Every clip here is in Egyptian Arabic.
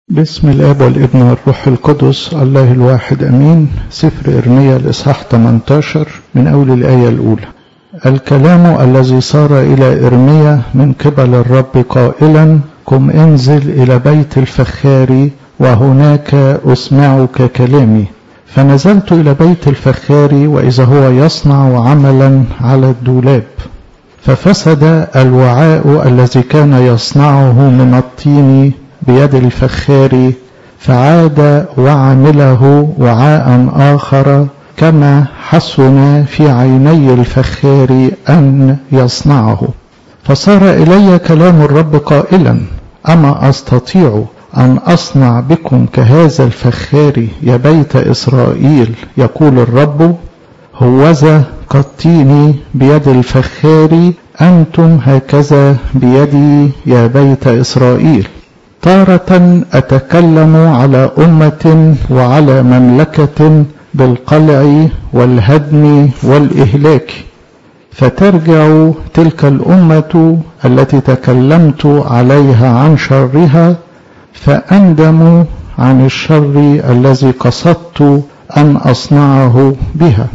بسم الاب والابن والروح القدس الله الواحد امين سفر ارميا الاصحاح 18 من اول الايه الاولى الكلام الذي صار الى ارميا من قبل الرب قائلا قم انزل الى بيت الفخار وهناك اسمعك كلامي فنزلت الى بيت الفخار واذا هو يصنع عملا على الدولاب ففسد الوعاء الذي كان يصنعه من الطين بيد الفخار فعاد وعمله وعاء آخر كما حسن في عيني الفخار أن يصنعه فصار إلي كلام الرب قائلا أما أستطيع أن أصنع بكم كهذا الفخار يا بيت إسرائيل يقول الرب هوذا كالطين بيد الفخار أنتم هكذا بيدي يا بيت إسرائيل تارة أتكلم على أمة وعلى مملكة بالقلع والهدم والإهلاك فترجع تلك الأمة التي تكلمت عليها عن شرها فأندم عن الشر الذي قصدت أن أصنعه بها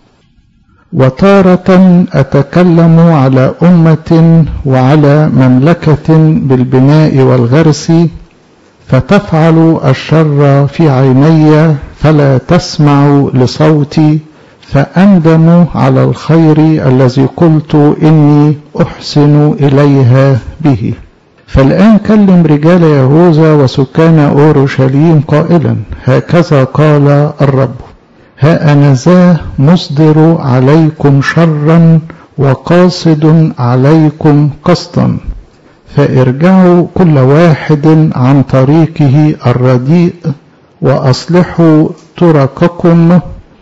وتارة أتكلم على أمة وعلى مملكة بالبناء والغرس فتفعل الشر في عيني فلا تسمع لصوتي فأندم على الخير الذي قلت إني أحسن إليها به فالآن كلم رجال يهوذا وسكان أورشليم قائلا هكذا قال الرب ها أنا ذا مصدر عليكم شرا وقاصد عليكم قصدا فارجعوا كل واحد عن طريقه الرديء وأصلحوا ترككم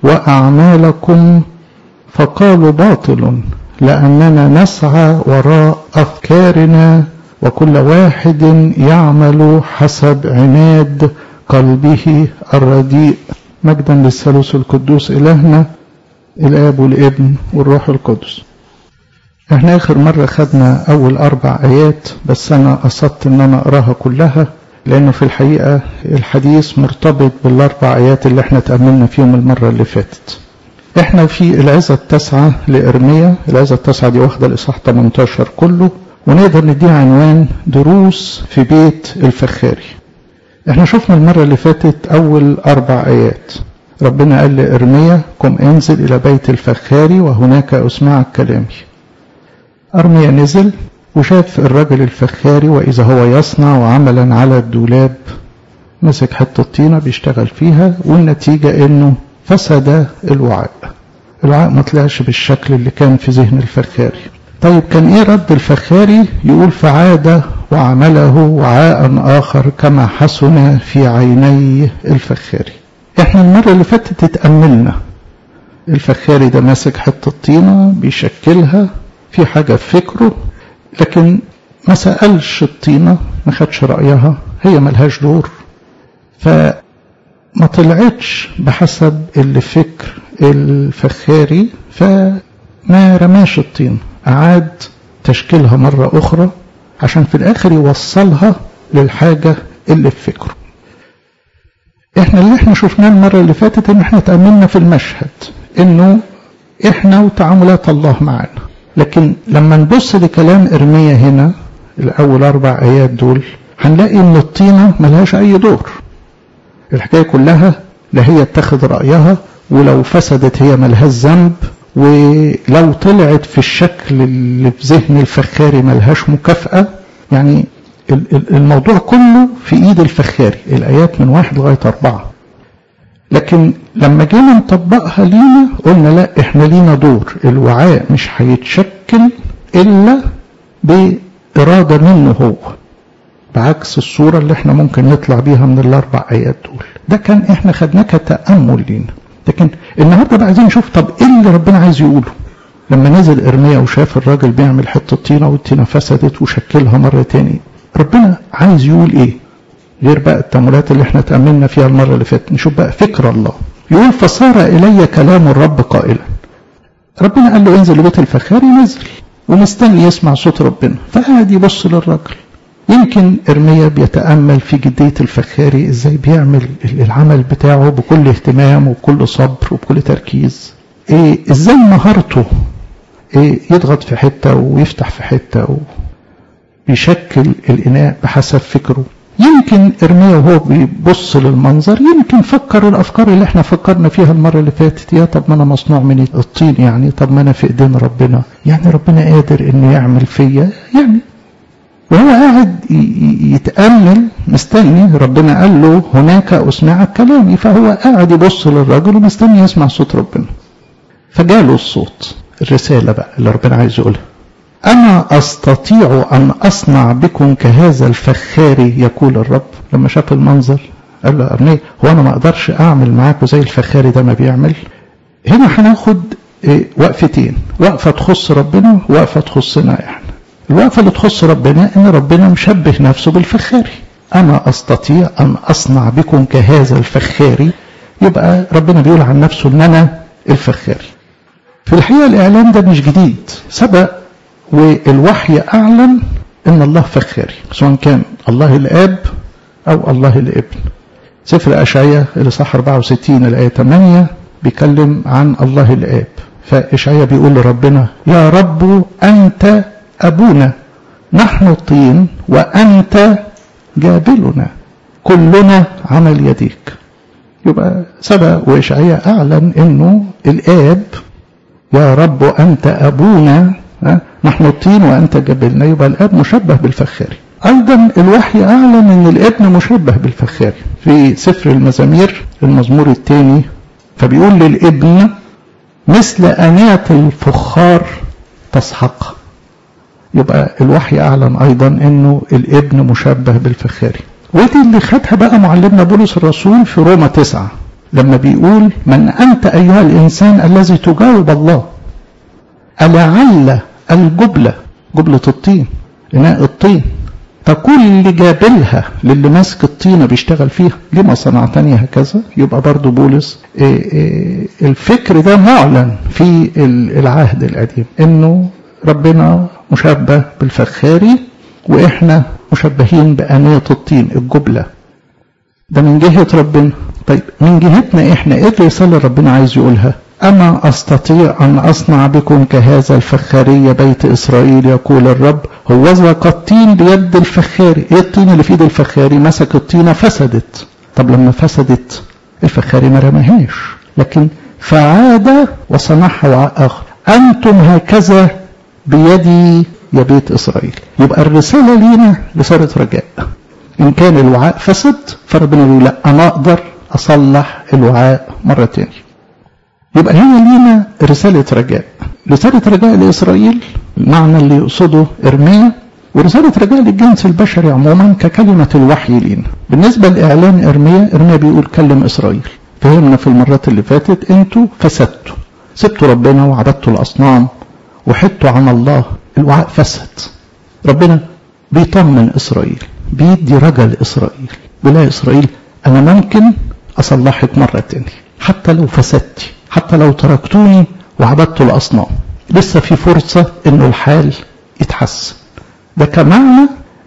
وأعمالكم فقالوا باطل لأننا نسعى وراء أفكارنا وكل واحد يعمل حسب عناد قلبه الرديء مجدا للثالوث القدوس إلهنا الآب والابن والروح القدس احنا آخر مرة خدنا أول أربع آيات بس أنا قصدت إن أنا أقراها كلها لأنه في الحقيقة الحديث مرتبط بالأربع آيات اللي احنا تأملنا فيهم المرة اللي فاتت احنا في العزة التاسعة لإرميا العزة التاسعة دي واخدة الإصحاح 18 كله ونقدر نديها عنوان دروس في بيت الفخاري احنا شفنا المرة اللي فاتت أول أربع آيات ربنا قال لإرميا قم انزل إلى بيت الفخاري وهناك أسمعك كلامي أرميا نزل وشاف الرجل الفخاري وإذا هو يصنع عملا على الدولاب مسك حتة طينة بيشتغل فيها والنتيجة إنه فسد الوعاء الوعاء ما طلعش بالشكل اللي كان في ذهن الفخاري طيب كان ايه رد الفخاري يقول فعاد وعمله وعاء آخر كما حسن في عيني الفخاري احنا المرة اللي فاتت اتأملنا الفخاري ده ماسك حتة طينة بيشكلها في حاجة في فكره لكن ما سألش الطينة ما خدش رأيها هي ملهاش دور فما طلعتش بحسب اللي فكر الفخاري فما رماش الطينة أعاد تشكيلها مرة أخرى عشان في الآخر يوصلها للحاجة اللي في فكره احنا اللي احنا شفناه المرة اللي فاتت ان احنا تأملنا في المشهد انه احنا وتعاملات الله معنا لكن لما نبص لكلام ارميا هنا الاول اربع ايات دول هنلاقي ان الطينة ملهاش اي دور الحكاية كلها لا هي اتخذ رأيها ولو فسدت هي ملهاش ذنب ولو طلعت في الشكل اللي في ذهن الفخاري ملهاش مكافأة يعني الموضوع كله في ايد الفخاري الايات من واحد لغاية اربعة لكن لما جينا نطبقها لينا قلنا لا احنا لينا دور الوعاء مش هيتشكل الا بإرادة منه هو بعكس الصورة اللي احنا ممكن نطلع بيها من الاربع ايات دول ده كان احنا خدناه كتأمل لينا لكن النهارده بقى عايزين نشوف طب ايه اللي ربنا عايز يقوله لما نزل ارميا وشاف الراجل بيعمل حته طينه والطينه فسدت وشكلها مره تاني ربنا عايز يقول ايه غير بقى التأملات اللي احنا تأملنا فيها المرة اللي فاتت نشوف بقى فكر الله يقول فصار إلي كلام الرب قائلا ربنا قال له انزل لبيت الفخاري نزل ومستني يسمع صوت ربنا فقعد يبص للراجل يمكن ارميا بيتامل في جديه الفخاري ازاي بيعمل العمل بتاعه بكل اهتمام وبكل صبر وبكل تركيز إيه ازاي مهارته إيه يضغط في حته ويفتح في حته ويشكل الاناء بحسب فكره يمكن ارميا وهو بيبص للمنظر يمكن فكر الافكار اللي احنا فكرنا فيها المره اللي فاتت يا طب ما انا مصنوع من الطين يعني طب ما انا في ايدين ربنا يعني ربنا قادر انه يعمل فيا يعني وهو قاعد يتامل مستني ربنا قال له هناك اسمع كلامي فهو قاعد يبص للراجل ومستني يسمع صوت ربنا فجاله الصوت الرساله بقى اللي ربنا عايز يقولها أنا أستطيع أن أصنع بكم كهذا الفخاري يقول الرب لما شاف المنظر قال له أرنيه هو أنا ما أقدرش أعمل معاكم زي الفخاري ده ما بيعمل هنا هناخد وقفتين وقفة تخص ربنا ووقفة تخصنا إحنا الوقفة اللي تخص ربنا إن ربنا مشبه نفسه بالفخاري أنا أستطيع أن أصنع بكم كهذا الفخاري يبقى ربنا بيقول عن نفسه إن أنا الفخاري في الحقيقة الإعلان ده مش جديد سبق والوحي أعلن أن الله فخاري سواء كان الله الآب أو الله الابن سفر أشعية الإصحاح 64 الآية 8 بيكلم عن الله الآب فإشعية بيقول لربنا يا رب أنت أبونا نحن الطين وأنت جابلنا كلنا عمل يديك يبقى سبق وإشعية أعلن أنه الآب يا رب أنت أبونا نحن الطين وأنت جبلنا يبقى الآب مشبه بالفخاري أيضا الوحي أعلن أن الابن مشبه بالفخاري في سفر المزامير المزمور الثاني فبيقول للابن مثل أنية الفخار تسحق يبقى الوحي أعلن أيضا أنه الابن مشبه بالفخاري ودي اللي خدها بقى معلمنا بولس الرسول في روما تسعة لما بيقول من أنت أيها الإنسان الذي تجاوب الله ألعل الجبلة جبلة الطين إناء الطين تقول لجابلها للي ماسك الطينة بيشتغل فيها لما صنعتني هكذا يبقى برضو بولس إيه إيه الفكر ده معلن في العهد القديم انه ربنا مشبه بالفخاري واحنا مشبهين بأنية الطين الجبلة ده من جهة ربنا طيب من جهتنا احنا ايه الرسالة اللي ربنا عايز يقولها أما أستطيع أن أصنع بكم كهذا الفخاري بيت إسرائيل يقول الرب هوذا كالطين بيد الفخاري إيه الطين اللي في إيد الفخاري مسك الطينة فسدت طب لما فسدت الفخاري ما رماهاش لكن فعاد وصنعها وعاء آخر أنتم هكذا بيدي يا بيت إسرائيل يبقى الرسالة لينا رسالة رجاء إن كان الوعاء فسد فربنا يقول لا أنا أقدر أصلح الوعاء مرة تانية يبقى هنا لينا رسالة رجاء رسالة رجاء لإسرائيل المعنى اللي يقصده إرميا ورسالة رجاء للجنس البشري عموما ككلمة الوحي لينا بالنسبة لإعلان إرميا إرميا بيقول كلم إسرائيل فهمنا في المرات اللي فاتت أنتوا فسدتوا سبتوا ربنا وعبدتوا الأصنام وحدتوا عن الله الوعاء فسد ربنا بيطمن إسرائيل بيدي رجا لإسرائيل بلا إسرائيل أنا ممكن أصلحك مرة تانية حتى لو فسدتي حتى لو تركتوني وعبدت الأصنام لسه في فرصة إنه الحال يتحسن ده كمعنى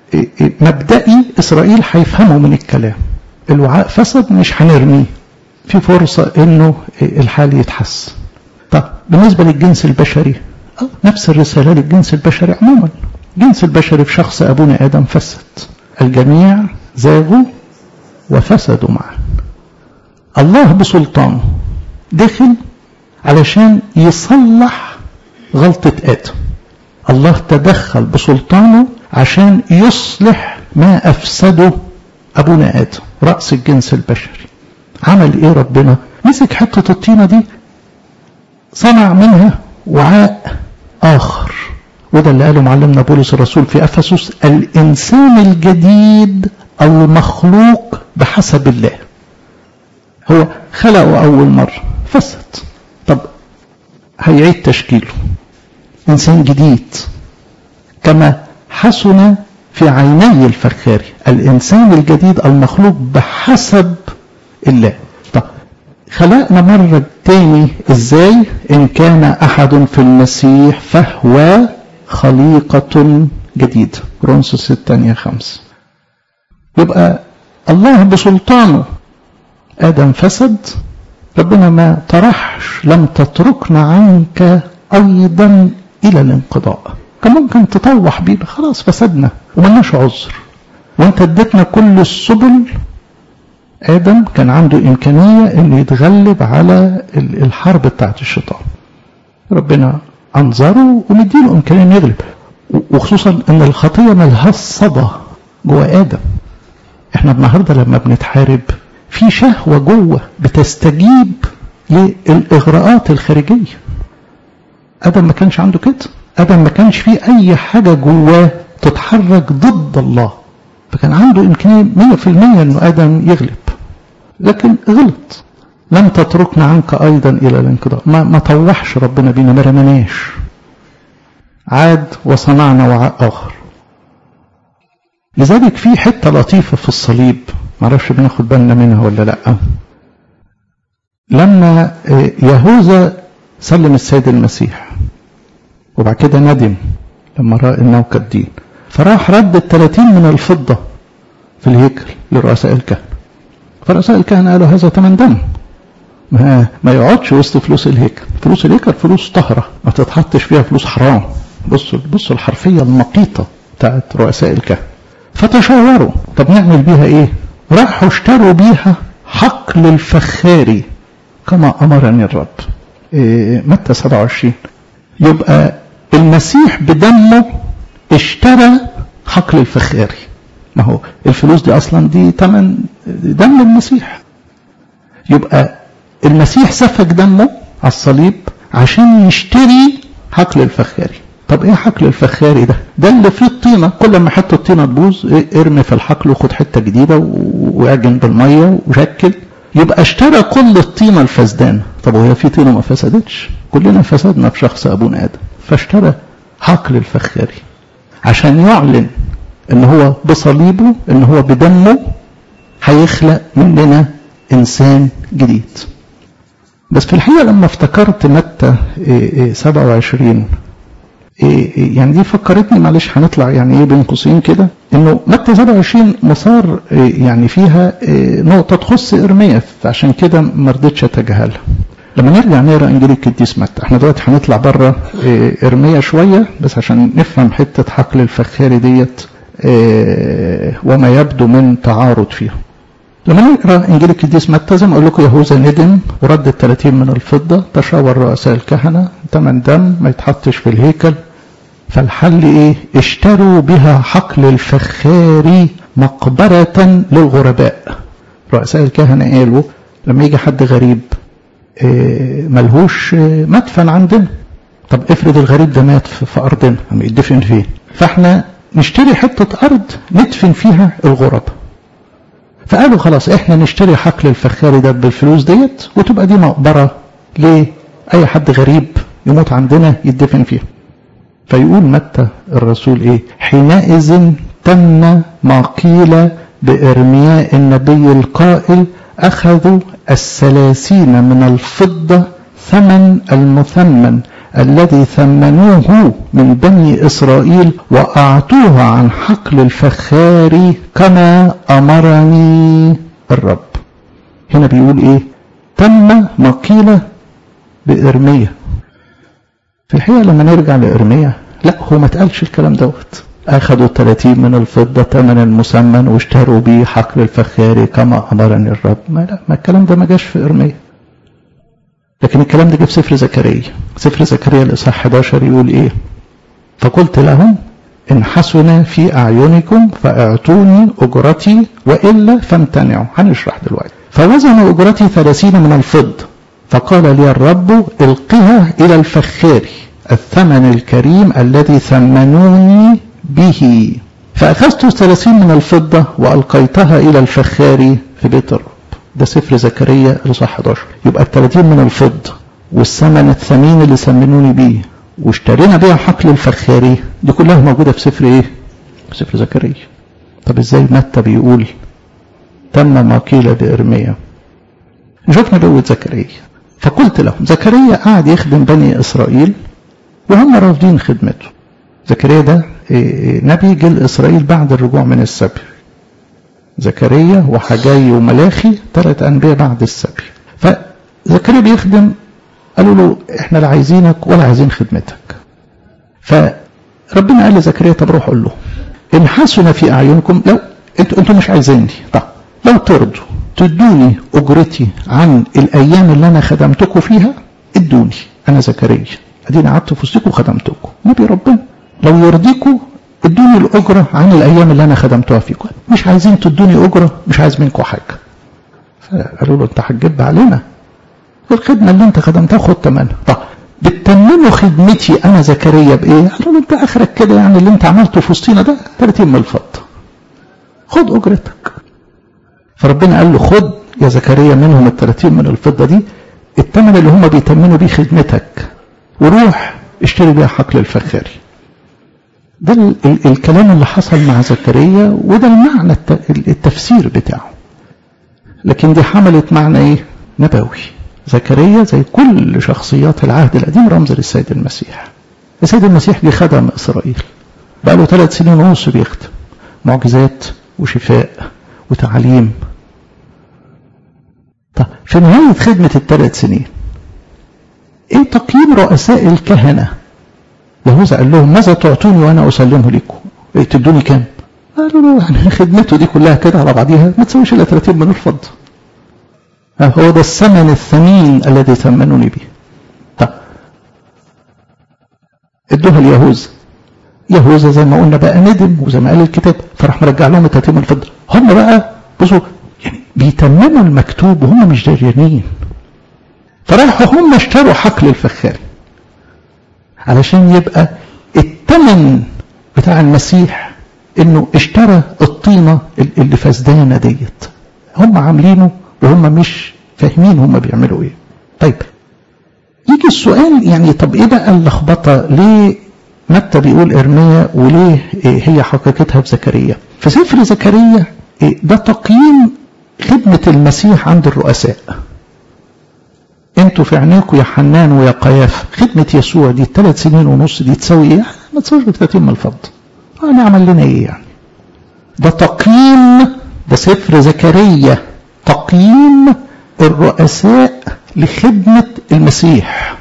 مبدئي إسرائيل هيفهموا من الكلام الوعاء فسد مش هنرميه في فرصة إنه الحال يتحسن طب بالنسبة للجنس البشري نفس الرسالة للجنس البشري عموما الجنس البشري في شخص أبونا آدم فسد الجميع زاغوا وفسدوا معا الله بسلطانه دخل علشان يصلح غلطة آدم الله تدخل بسلطانه عشان يصلح ما أفسده أبونا آدم رأس الجنس البشري عمل إيه ربنا مسك حتة الطينة دي صنع منها وعاء آخر وده اللي قاله معلمنا بولس الرسول في أفسس الإنسان الجديد المخلوق بحسب الله هو خلقه أول مرة فسد طب هيعيد تشكيله إنسان جديد كما حسن في عيني الفخاري الإنسان الجديد المخلوق بحسب الله طب خلقنا مرة تاني إزاي إن كان أحد في المسيح فهو خليقة جديدة كورنثوس الثانية خمسة يبقى الله بسلطانه آدم فسد ربنا ما طرحش لم تتركنا عنك أيضا إلى الانقضاء كان ممكن تطوح بينا خلاص فسدنا وملناش عذر وانت اديتنا كل السبل آدم كان عنده إمكانية إنه يتغلب على الحرب بتاعت الشيطان ربنا أنظره ومديله إمكانية إنه يغلب وخصوصا إن الخطية ملهاش صدى جوه آدم إحنا النهاردة لما بنتحارب في شهوة جوه بتستجيب للإغراءات الخارجية آدم ما كانش عنده كده آدم ما كانش فيه أي حاجة جواه تتحرك ضد الله فكان عنده إمكانية مية في المية أنه آدم يغلب لكن غلط لم تتركنا عنك أيضا إلى الانقضاء ما, ما طوحش ربنا بينا ما رمناش عاد وصنعنا وعاء آخر لذلك في حتة لطيفة في الصليب معرفش بناخد بالنا منها ولا لأ لما يهوذا سلم السيد المسيح وبعد كده ندم لما رأى انه كالدين فراح رد الثلاثين من الفضة في الهيكل لرؤساء الكهنة فرؤساء الكهنة قالوا هذا ثمن دم ما, ما يقعدش وسط فلوس الهيكل فلوس الهيكل فلوس طهرة ما تتحطش فيها فلوس حرام بصوا بصوا الحرفية المقيطة بتاعت رؤساء الكهنة فتشاوروا طب نعمل بيها ايه راحوا اشتروا بيها حقل الفخاري كما امرني الرب إيه متى 27 يبقى المسيح بدمه اشترى حقل الفخاري ما هو الفلوس دي اصلا دي تمن دم المسيح يبقى المسيح سفك دمه على الصليب عشان يشتري حقل الفخاري طب ايه حقل الفخاري ده ده اللي فيه الطينه كل ما حته الطينه تبوظ إيه ارمي في الحقل وخد حته جديده واعجن بالميه وشكل يبقى اشترى كل الطينه الفسدانه طب وهي في طينه ما فسدتش كلنا فسدنا في شخص ابونا ادم فاشترى حقل الفخاري عشان يعلن ان هو بصليبه ان هو بدمه هيخلق مننا انسان جديد بس في الحقيقه لما افتكرت متى 27 يعني دي فكرتني معلش هنطلع يعني ايه بين قوسين كده انه متى 27 مسار يعني فيها نقطه تخص ارميا فعشان كده ما رضيتش اتجاهلها لما نرجع نقرا انجيل القديس متى احنا دلوقتي هنطلع بره ارميا شويه بس عشان نفهم حته حقل الفخاري ديت وما يبدو من تعارض فيها لما نقرا انجيل القديس متى زي ما اقول لكم يهوذا ندم ورد ال 30 من الفضه تشاور رؤساء الكهنه ثمن دم ما يتحطش في الهيكل فالحل ايه؟ اشتروا بها حقل الفخاري مقبره للغرباء رؤساء الكهنه قالوا لما يجي حد غريب إيه ملهوش مدفن عندنا طب افرض الغريب ده مات في ارضنا يدفن فين؟ فاحنا نشتري حته ارض ندفن فيها الغرباء فقالوا خلاص احنا نشتري حقل الفخاري ده بالفلوس ديت وتبقى دي مقبرة لأي حد غريب يموت عندنا يدفن فيها فيقول متى الرسول ايه حينئذ تم ما قيل بإرمياء النبي القائل أخذوا الثلاثين من الفضة ثمن المثمن الذي ثمنوه من بني إسرائيل وأعطوه عن حقل الفخار كما أمرني الرب هنا بيقول إيه تم ما قيل بإرمية في الحقيقة لما نرجع لإرمية لا هو ما تقالش الكلام دوت أخذوا 30 من الفضة ثمن المسمن واشتروا به حقل الفخاري كما أمرني الرب ما لا ما الكلام ده ما جاش في إرمية لكن الكلام ده جه في سفر زكريا سفر زكريا الإصحاح 11 يقول إيه فقلت لهم إن حسن في أعينكم فاعطوني أجرتي وإلا فامتنعوا هنشرح دلوقتي فوزن أجرتي ثلاثين من الفضة فقال لي الرب القها إلى الفخار الثمن الكريم الذي ثمنوني به فأخذت ثلاثين من الفضة وألقيتها إلى الفخار في بيت الرب ده سفر زكريا الإصحاح 11 يبقى ال 30 من الفضة والثمن الثمين اللي سمنوني بيه واشترينا بيها حقل الفخاري دي كلها موجودة في سفر ايه؟ في سفر زكريا طب ازاي متى بيقول تم ما قيل بإرميا شفنا نبوة زكريا فقلت لهم زكريا قاعد يخدم بني إسرائيل وهم رافضين خدمته زكريا ده نبي جه لإسرائيل بعد الرجوع من السبي زكريا وحجاي وملاخي ثلاث أنبياء بعد السبي فزكريا بيخدم قالوا له احنا لا عايزينك ولا عايزين خدمتك فربنا قال لزكريا طب روح قول له ان حسن في اعينكم لو انتوا انتوا مش عايزيني طب لو ترضوا تدوني اجرتي عن الايام اللي انا خدمتكم فيها ادوني انا زكريا اديني قعدت في وسطكم وخدمتكم نبي ربنا لو يرضيكم ادوني الاجره عن الايام اللي انا خدمتها فيكم مش عايزين تدوني اجره مش عايز منكم حاجه فقالوا له انت هتجب علينا الخدمه اللي انت خدمتها خد ثمنها طب بتتمموا خدمتي انا زكريا بايه؟ قالوا له انت اخرك كده يعني اللي انت عملته في وسطينا ده 30 من الفضه خد اجرتك فربنا قال له خد يا زكريا منهم ال 30 من الفضه دي الثمن اللي هم بيتمنوا بيه خدمتك وروح اشتري بيها حقل الفخاري ده ال ال الكلام اللي حصل مع زكريا وده المعنى التفسير بتاعه لكن دي حملت معنى ايه نبوي زكريا زي كل شخصيات العهد القديم رمز للسيد المسيح السيد المسيح جه خدم اسرائيل بقى له ثلاث سنين ونص بيخدم معجزات وشفاء وتعليم طب في نهاية خدمة الثلاث سنين ايه تقييم رؤساء الكهنة يهوذا قال لهم ماذا تعطوني وانا اسلمه لكم إيه تدوني كام قالوا له يعني خدمته دي كلها كده على بعضيها ما تسويش الا 30 من الفضه هو ده الثمن الثمين الذي ثمنوني به طب ادوها ليهوذا يهوذا زي ما قلنا بقى ندم وزي ما قال الكتاب فراح مرجع لهم التتميم الفضه هم بقى بصوا يعني بيتمموا المكتوب وهم مش دريانين فراحوا هم اشتروا حقل الفخاري علشان يبقى الثمن بتاع المسيح انه اشترى الطينه اللي فسدانه ديت هم عاملينه وهم مش فاهمين هم بيعملوا ايه طيب يجي السؤال يعني طب ايه بقى اللخبطه ليه متى بيقول ارميا وليه إيه هي حقيقتها في زكريا في سفر زكريا إيه ده تقييم خدمة المسيح عند الرؤساء انتوا في عينيكم يا حنان ويا قياف خدمة يسوع دي الثلاث سنين ونص دي تساوي ايه ما تساويش ب من الفضل انا عمل لنا ايه يعني ده تقييم ده سفر زكريا تقييم الرؤساء لخدمة المسيح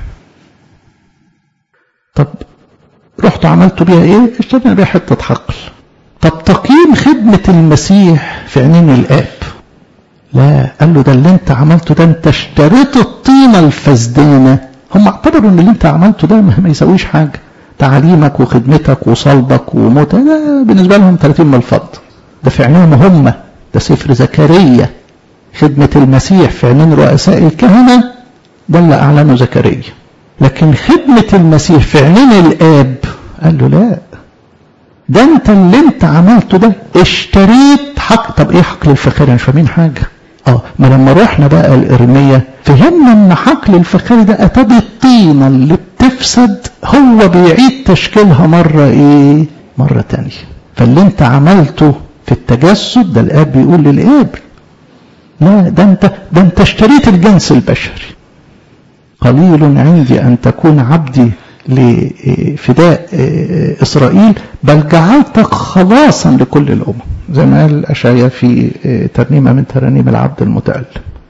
طب رحتوا عملتوا بيها ايه اشترينا بيها حتة حقل طب تقييم خدمة المسيح في عينين الآب لا قال له ده اللي انت عملته ده انت اشتريت الطينة الفسدانة هم اعتبروا ان اللي انت عملته ده ما يسويش حاجة تعليمك وخدمتك وصلبك وموتك ده بالنسبة لهم 30 من الفضل ده في عينيهم هم ده سفر زكريا خدمة المسيح في عينين رؤساء الكهنة ده اللي أعلنه زكريا لكن خدمة المسيح في عينين الآب قال له لا ده انت اللي انت عملته ده اشتريت حق طب ايه حقل الفخاري مش فاهمين حاجة اه ما لما رحنا بقى الإرمية فهمنا ان حقل الفخاري ده اتى بالطينة اللي بتفسد هو بيعيد تشكيلها مرة ايه مرة تانية فاللي انت عملته في التجسد ده الاب بيقول للاب لا ده انت ده انت اشتريت الجنس البشري قليل عندي ان تكون عبدي لفداء اسرائيل بل جعلتك خلاصا لكل الامم زي ما قال اشعيا في ترنيمه من ترانيم العبد المتالم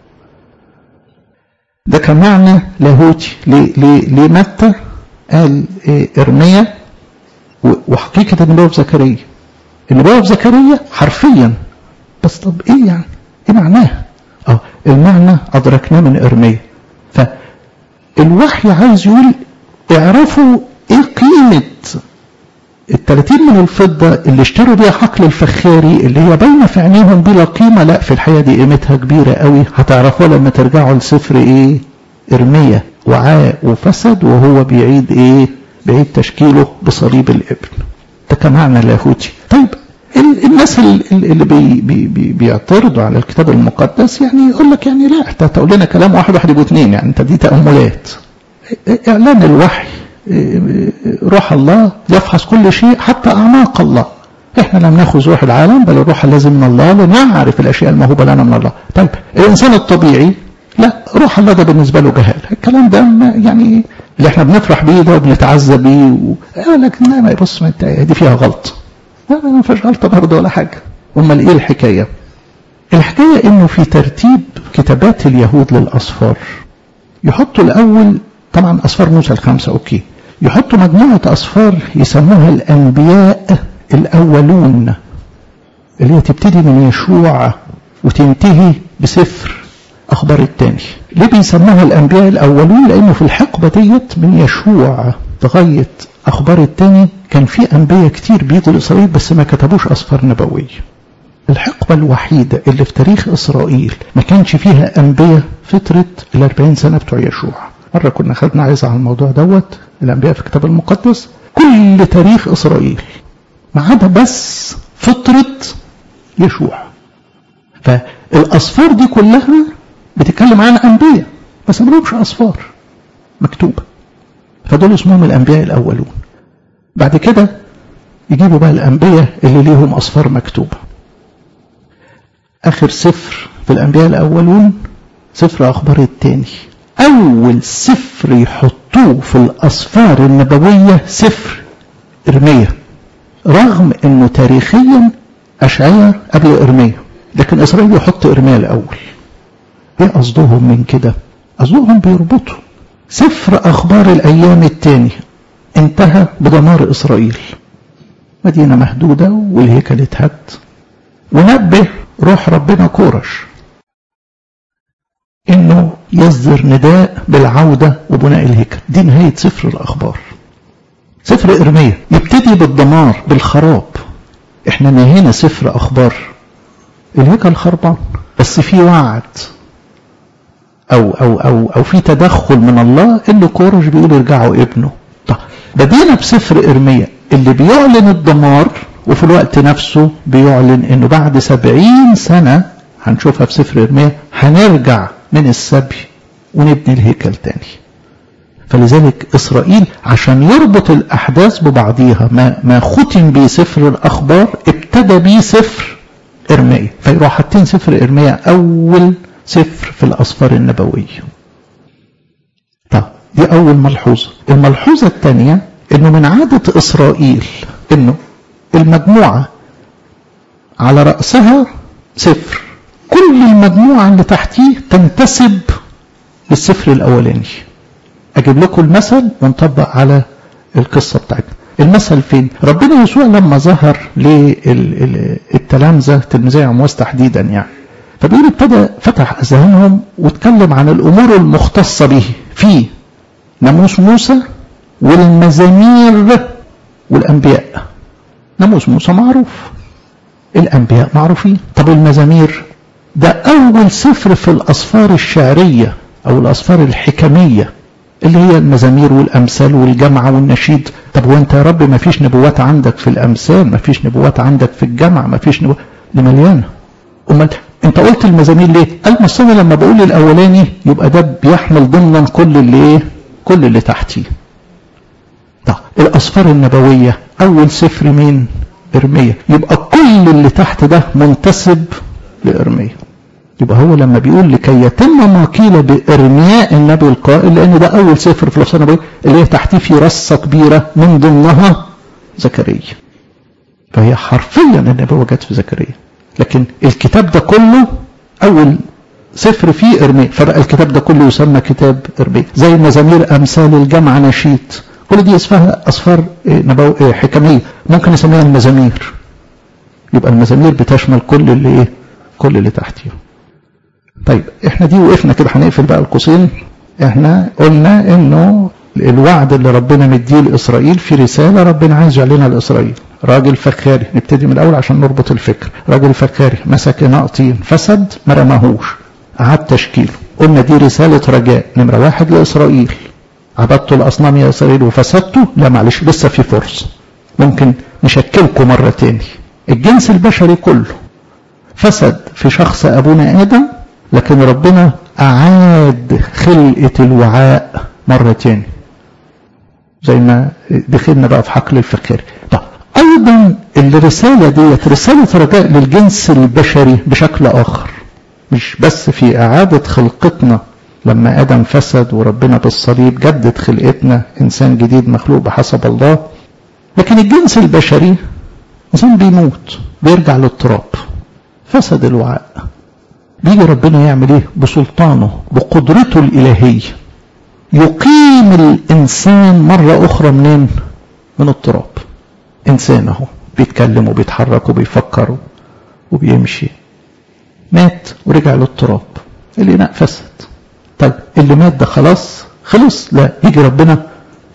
ده كان معنى لاهوتي لمتى قال ارميا وحقيقه النبوه في زكريا النبوه في زكريا حرفيا بس طب ايه يعني ايه معناه اه المعنى ادركناه من ارميا فالوحي عايز يقول اعرفوا ايه قيمة التلاتين من الفضة اللي اشتروا بيها حقل الفخاري اللي هي باينة في عينيهم بلا قيمة لا في الحقيقة دي قيمتها كبيرة قوي هتعرفوها لما ترجعوا لسفر ايه ارمية وعاء وفسد وهو بيعيد ايه بيعيد تشكيله بصليب الابن ده كمعنى لاهوتي طيب الناس اللي بي بي بي بيعترضوا على الكتاب المقدس يعني يقول لك يعني لا انت تقول لنا كلام واحد واحد يبقوا اثنين يعني انت دي تأملات اعلان الوحي روح الله يفحص كل شيء حتى اعماق الله احنا لم ناخذ روح العالم بل الروح الذي من الله لنعرف الاشياء الموهوبه لنا من الله طيب الانسان الطبيعي لا روح الله ده بالنسبة له جهال الكلام ده يعني اللي احنا بنفرح بيه ده وبنتعزى بيه و... آه لكن ما بص ما انت دي فيها غلط لا ما فيش غلطة برضه ولا حاجة امال ايه الحكاية الحكاية انه في ترتيب كتابات اليهود للاصفار يحطوا الاول طبعا اصفار موسى الخمسة اوكي يحطوا مجموعة اصفار يسموها الانبياء الاولون اللي هي تبتدي من يشوع وتنتهي بسفر اخبار التاني ليه بيسموها الانبياء الاولون لانه في الحقبة ديت من يشوع لغاية اخبار التاني كان في انبياء كتير بيجوا لاسرائيل بس ما كتبوش اصفار نبويه الحقبة الوحيدة اللي في تاريخ إسرائيل ما كانش فيها أنبياء فترة الأربعين سنة بتوع يشوع مرة كنا خدنا عايزة على الموضوع دوت الأنبياء في الكتاب المقدس كل تاريخ إسرائيل ما عدا بس فترة يشوع فالأصفار دي كلها بتتكلم عن أنبياء بس ما لهمش أصفار مكتوبة فدول اسمهم الأنبياء الأولون بعد كده يجيبوا بقى الأنبياء اللي ليهم أصفار مكتوبة آخر سفر في الأنبياء الأولون سفر أخبار التاني أول سفر يحطوه في الأصفار النبوية سفر إرميا رغم أنه تاريخيا أشعية قبل إرميا لكن إسرائيل يحط إرميا الأول إيه قصدهم من كده قصدهم بيربطوا سفر أخبار الأيام التاني انتهى بدمار إسرائيل مدينة مهدودة والهيكل اتهد ونبه روح ربنا كورش انه يصدر نداء بالعودة وبناء الهيكل دي نهاية سفر الاخبار سفر ارميا يبتدي بالدمار بالخراب احنا نهينا سفر اخبار الهيكل خربان بس في وعد او او او او في تدخل من الله اللي كورش بيقول ارجعوا ابنه طب بدينا بسفر ارميا اللي بيعلن الدمار وفي الوقت نفسه بيعلن انه بعد سبعين سنة هنشوفها في سفر ارميا هنرجع من السبي ونبني الهيكل تاني فلذلك اسرائيل عشان يربط الاحداث ببعضيها ما ما ختم بيه سفر الاخبار ابتدى بيه سفر ارميا فيروح حاطين سفر ارميا اول سفر في الاسفار النبويه طب دي اول ملحوظه الملحوظه الثانيه انه من عاده اسرائيل انه المجموعة على رأسها صفر كل المجموعة اللي تحتيه تنتسب للصفر الأولاني أجيب لكم المثل ونطبق على القصة بتاعتنا المثل فين ربنا يسوع لما ظهر للتلامذة تلميذي عمواس تحديدا يعني فبيقول ابتدى فتح أذهانهم واتكلم عن الأمور المختصة به في ناموس موسى والمزامير والأنبياء ناموس موسى معروف الأنبياء معروفين طب المزامير ده أول سفر في الأصفار الشعرية أو الأصفار الحكمية اللي هي المزامير والأمثال والجمع والنشيد طب وانت يا رب ما فيش نبوات عندك في الأمثال ما فيش نبوات عندك في الجمع ما فيش نبوات دي مليانة أمال انت قلت المزامير ليه قال ما انا لما بقول الاولاني يبقى ده بيحمل ضمنا كل اللي ايه كل اللي تحتيه طب الأصفار النبوية أول سفر مين إرميا يبقى كل اللي تحت ده منتسب لإرميا يبقى هو لما بيقول لكي يتم ما قيل بإرمياء النبي القائل لأن ده أول سفر في الأصفار النبوية اللي هي تحتيه في رصة كبيرة من ضمنها زكريا فهي حرفيا النبوة جت في زكريا لكن الكتاب ده كله أول سفر فيه إرميا فبقى الكتاب ده كله يسمى كتاب إرميا زي مزامير أمثال الجمع نشيد كل دي اسمها أصفار نبو... حكمية ممكن نسميها المزامير يبقى المزامير بتشمل كل اللي ايه كل اللي تحتيه طيب احنا دي وقفنا كده هنقفل بقى القوسين احنا قلنا انه الوعد اللي ربنا مديه لاسرائيل في رساله ربنا عايز يعلنها لاسرائيل راجل فخاري نبتدي من الاول عشان نربط الفكر راجل فخاري مسك اناء طين فسد ما رماهوش اعاد تشكيله قلنا دي رساله رجاء نمره واحد لاسرائيل عبدتوا الأصنام يا إسرائيل وفسدتوا لا معلش لسه في فرصة ممكن نشكلكم مرة تاني الجنس البشري كله فسد في شخص أبونا آدم لكن ربنا أعاد خلقة الوعاء مرة تاني زي ما دخلنا بقى في حقل الفكري طب أيضا الرسالة ديت رسالة رجاء للجنس البشري بشكل آخر مش بس في إعادة خلقتنا لما آدم فسد وربنا بالصليب جدد خلقتنا إنسان جديد مخلوق بحسب الله لكن الجنس البشري إنسان بيموت بيرجع للتراب فسد الوعاء بيجي ربنا يعمل ايه بسلطانه بقدرته الإلهية يقيم الإنسان مرة أخرى منين من التراب إنسان اهو بيتكلم وبيتحرك وبيفكر وبيمشي مات ورجع للتراب الإناء فسد طيب اللي مات ده خلاص خلص لا يجي ربنا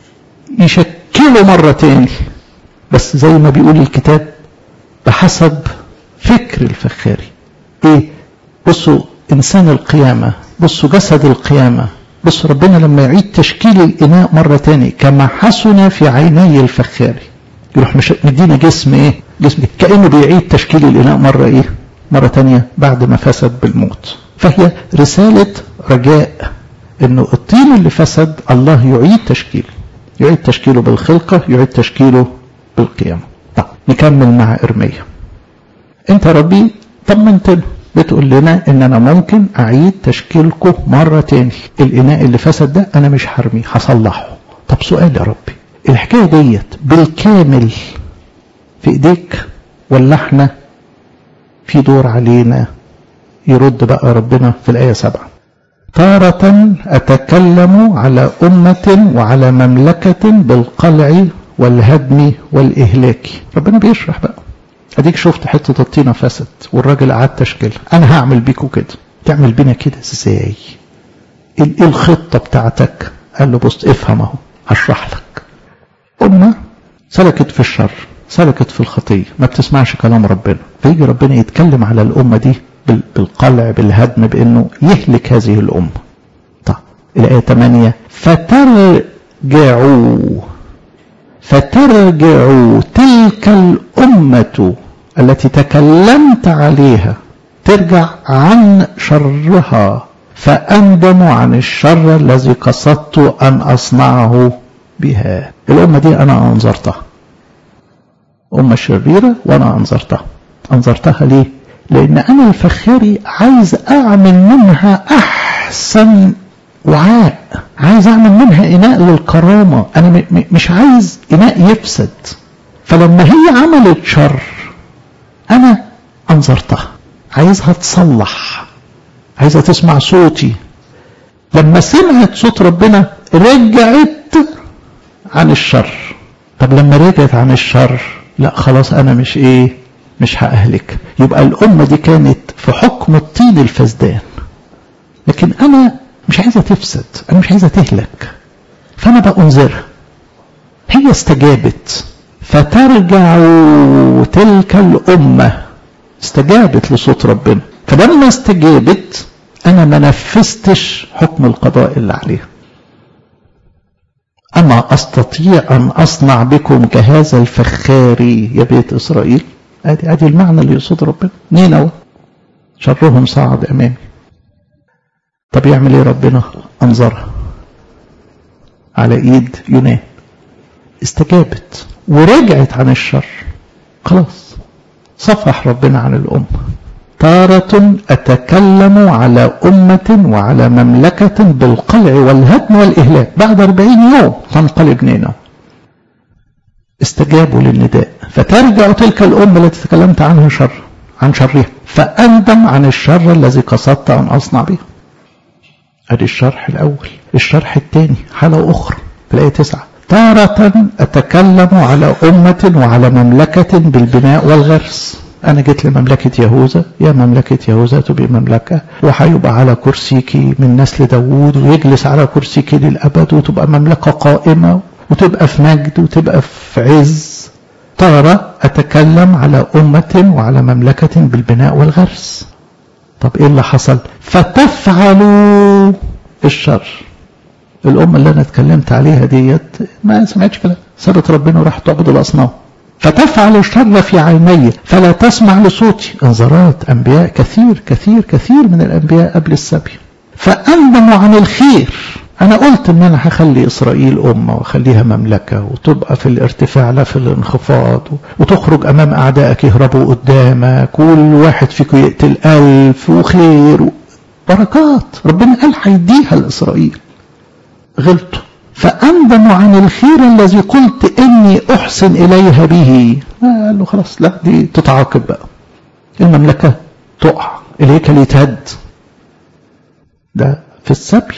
يشكله مرة تاني بس زي ما بيقول الكتاب بحسب فكر الفخاري ايه بصوا انسان القيامة بصوا جسد القيامة بصوا ربنا لما يعيد تشكيل الاناء مرة تاني كما حسن في عيني الفخاري يروح مش مدينا جسم ايه جسم كأنه بيعيد تشكيل الاناء مرة ايه مرة تانية بعد ما فسد بالموت فهي رسالة رجاء انه الطين اللي فسد الله يعيد تشكيله يعيد تشكيله بالخلقة يعيد تشكيله بالقيامة طب نكمل مع إرميا انت ربي طمنتنا بتقول لنا ان انا ممكن اعيد تشكيلكم مرة تاني الاناء اللي فسد ده انا مش هرميه هصلحه طب سؤال يا ربي الحكاية ديت بالكامل في ايديك ولا احنا في دور علينا يرد بقى ربنا في الآية سبعة تارة أتكلم على أمة وعلى مملكة بالقلع والهدم والإهلاك ربنا بيشرح بقى أديك شفت حتة الطينة فسد والراجل قعد تشكيلها أنا هعمل بيكو كده تعمل بينا كده إزاي إيه الخطة بتاعتك قال له بص افهم اهو هشرح لك أمة سلكت في الشر سلكت في الخطية ما بتسمعش كلام ربنا فيجي ربنا يتكلم على الأمة دي بالقلع بالهدم بأنه يهلك هذه الأمة طيب الآية 8 فترجعوا فترجعوا تلك الأمة التي تكلمت عليها ترجع عن شرها فأندم عن الشر الذي قصدت أن أصنعه بها الأمة دي أنا أنظرتها أمة شريرة وأنا أنظرتها أنظرتها ليه لأن أنا الفخاري عايز أعمل منها أحسن وعاء عايز أعمل منها إناء للكرامة أنا مش عايز إناء يفسد فلما هي عملت شر أنا أنظرتها عايزها تصلح عايزة تسمع صوتي لما سمعت صوت ربنا رجعت عن الشر طب لما رجعت عن الشر لا خلاص أنا مش إيه مش هأهلك يبقى الأمة دي كانت في حكم الطين الفسدان لكن أنا مش عايزة تفسد أنا مش عايزة تهلك فأنا بأنذرها هي استجابت فترجع تلك الأمة استجابت لصوت ربنا فلما استجابت أنا ما نفذتش حكم القضاء اللي عليها أما أستطيع أن أصنع بكم كهذا الفخاري يا بيت إسرائيل ادي ادي المعنى اللي يقصد ربنا نينوى شرهم صعد امامي طب يعمل ايه ربنا انظرها على ايد يونان استجابت ورجعت عن الشر خلاص صفح ربنا عن الأمة تارة أتكلم على أمة وعلى مملكة بالقلع والهدم والإهلاك بعد أربعين يوم تنقلب نينوى استجابوا للنداء فترجع تلك الأمة التي تكلمت عنها شر عن شرها فأندم عن الشر الذي قصدت أن أصنع به أدي الشرح الأول الشرح الثاني حالة أخرى في الآية تسعة تارة أتكلم على أمة وعلى مملكة بالبناء والغرس أنا جيت لمملكة يهوذا يا مملكة يهوذا تبقى مملكة وهيبقى على كرسيكي من نسل داوود ويجلس على كرسيكي للأبد وتبقى مملكة قائمة وتبقى في مجد وتبقى في عز ترى أتكلم على أمة وعلى مملكة بالبناء والغرس طب إيه اللي حصل فتفعلوا الشر الأمة اللي أنا اتكلمت عليها ديت ما سمعتش كلام سابت ربنا وراح تعبد الأصنام فتفعل الشر في عيني فلا تسمع لصوتي انذارات أنبياء كثير كثير كثير من الأنبياء قبل السبي فأندموا عن الخير أنا قلت إن أنا هخلي إسرائيل أمة وأخليها مملكة وتبقى في الارتفاع لا في الانخفاض وتخرج أمام أعدائك يهربوا قدامك كل واحد فيكم يقتل ألف وخير بركات ربنا قال هيديها لإسرائيل غلطوا فأندم عن الخير الذي قلت إني أحسن إليها به قال له خلاص لا دي تتعاقب بقى المملكة تقع الهيكل يتهد ده في السبي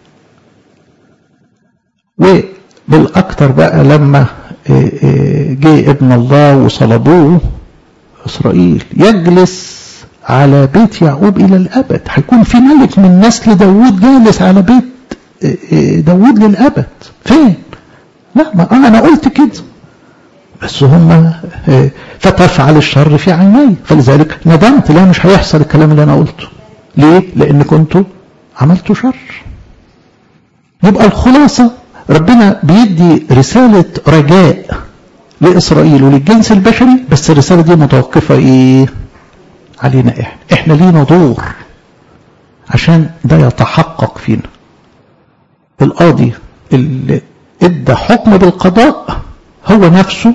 وبالأكثر بقى لما جه ابن الله وصلبوه إسرائيل يجلس على بيت يعقوب إلى الأبد هيكون في ملك من نسل داوود جالس على بيت داوود للأبد فين لا ما أنا قلت كده بس هم فتفعل الشر في عيني فلذلك ندمت لا مش هيحصل الكلام اللي أنا قلته ليه لأن كنتوا عملتوا شر يبقى الخلاصة ربنا بيدي رسالة رجاء لإسرائيل وللجنس البشري بس الرسالة دي متوقفة إيه علينا إحنا إحنا لينا دور عشان ده يتحقق فينا القاضي اللي ادى حكم بالقضاء هو نفسه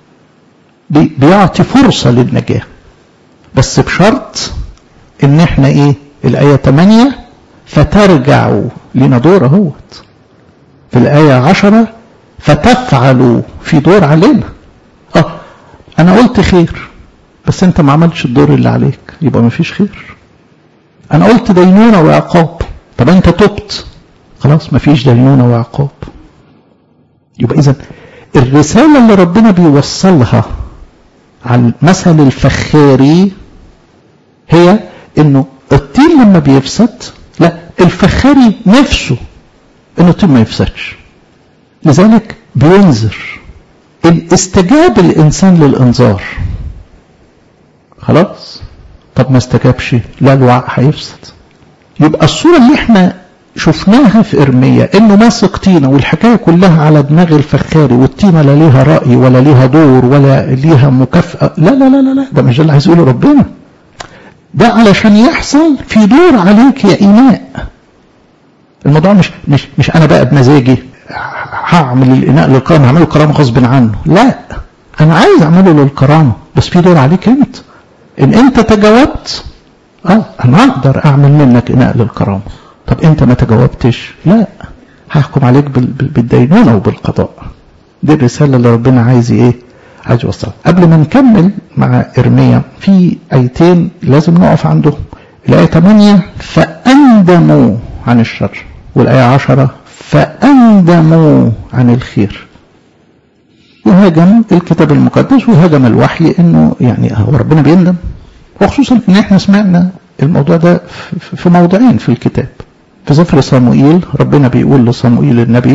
بيعطي فرصة للنجاة بس بشرط ان احنا ايه الآية 8 فترجعوا لنا دور اهوت في الآية 10 فتفعلوا في دور علينا اه انا قلت خير بس انت ما عملتش الدور اللي عليك يبقى ما فيش خير انا قلت دينونة وعقاب طب انت تبت خلاص ما فيش دينونة وعقاب يبقى اذا الرسالة اللي ربنا بيوصلها عن مثل الفخاري هي انه الطين لما بيفسد لا الفخاري نفسه انه الطين ما يفسدش لذلك بينذر ان استجاب الانسان للانذار خلاص طب ما استجابش لا الوعاء هيفسد يبقى الصورة اللي احنا شفناها في إرمية إنه ماسك طينة والحكاية كلها على دماغ الفخاري والطينة لا ليها رأي ولا ليها دور ولا ليها مكافأة لا لا لا لا, لا ده مش اللي عايز يقوله ربنا ده علشان يحصل في دور عليك يا إناء الموضوع مش مش مش أنا بقى بمزاجي هعمل الإناء للكرامة هعمله كرامة غصب عنه لا أنا عايز أعمله للكرامة بس في دور عليك أنت إن أنت تجاوبت اه أنا أقدر أعمل منك إناء للكرامة طب انت ما تجاوبتش لا هحكم عليك بالدينونة وبالقضاء دي الرسالة اللي ربنا عايز ايه عايز يوصلها قبل ما نكمل مع ارميا في ايتين لازم نقف عندهم الآية 8 فأندموا عن الشر والآية 10 فأندموا عن الخير وهاجم الكتاب المقدس وهاجم الوحي انه يعني هو ربنا بيندم وخصوصا ان احنا سمعنا الموضوع ده في موضعين في الكتاب في سفر صموئيل ربنا بيقول لصموئيل النبي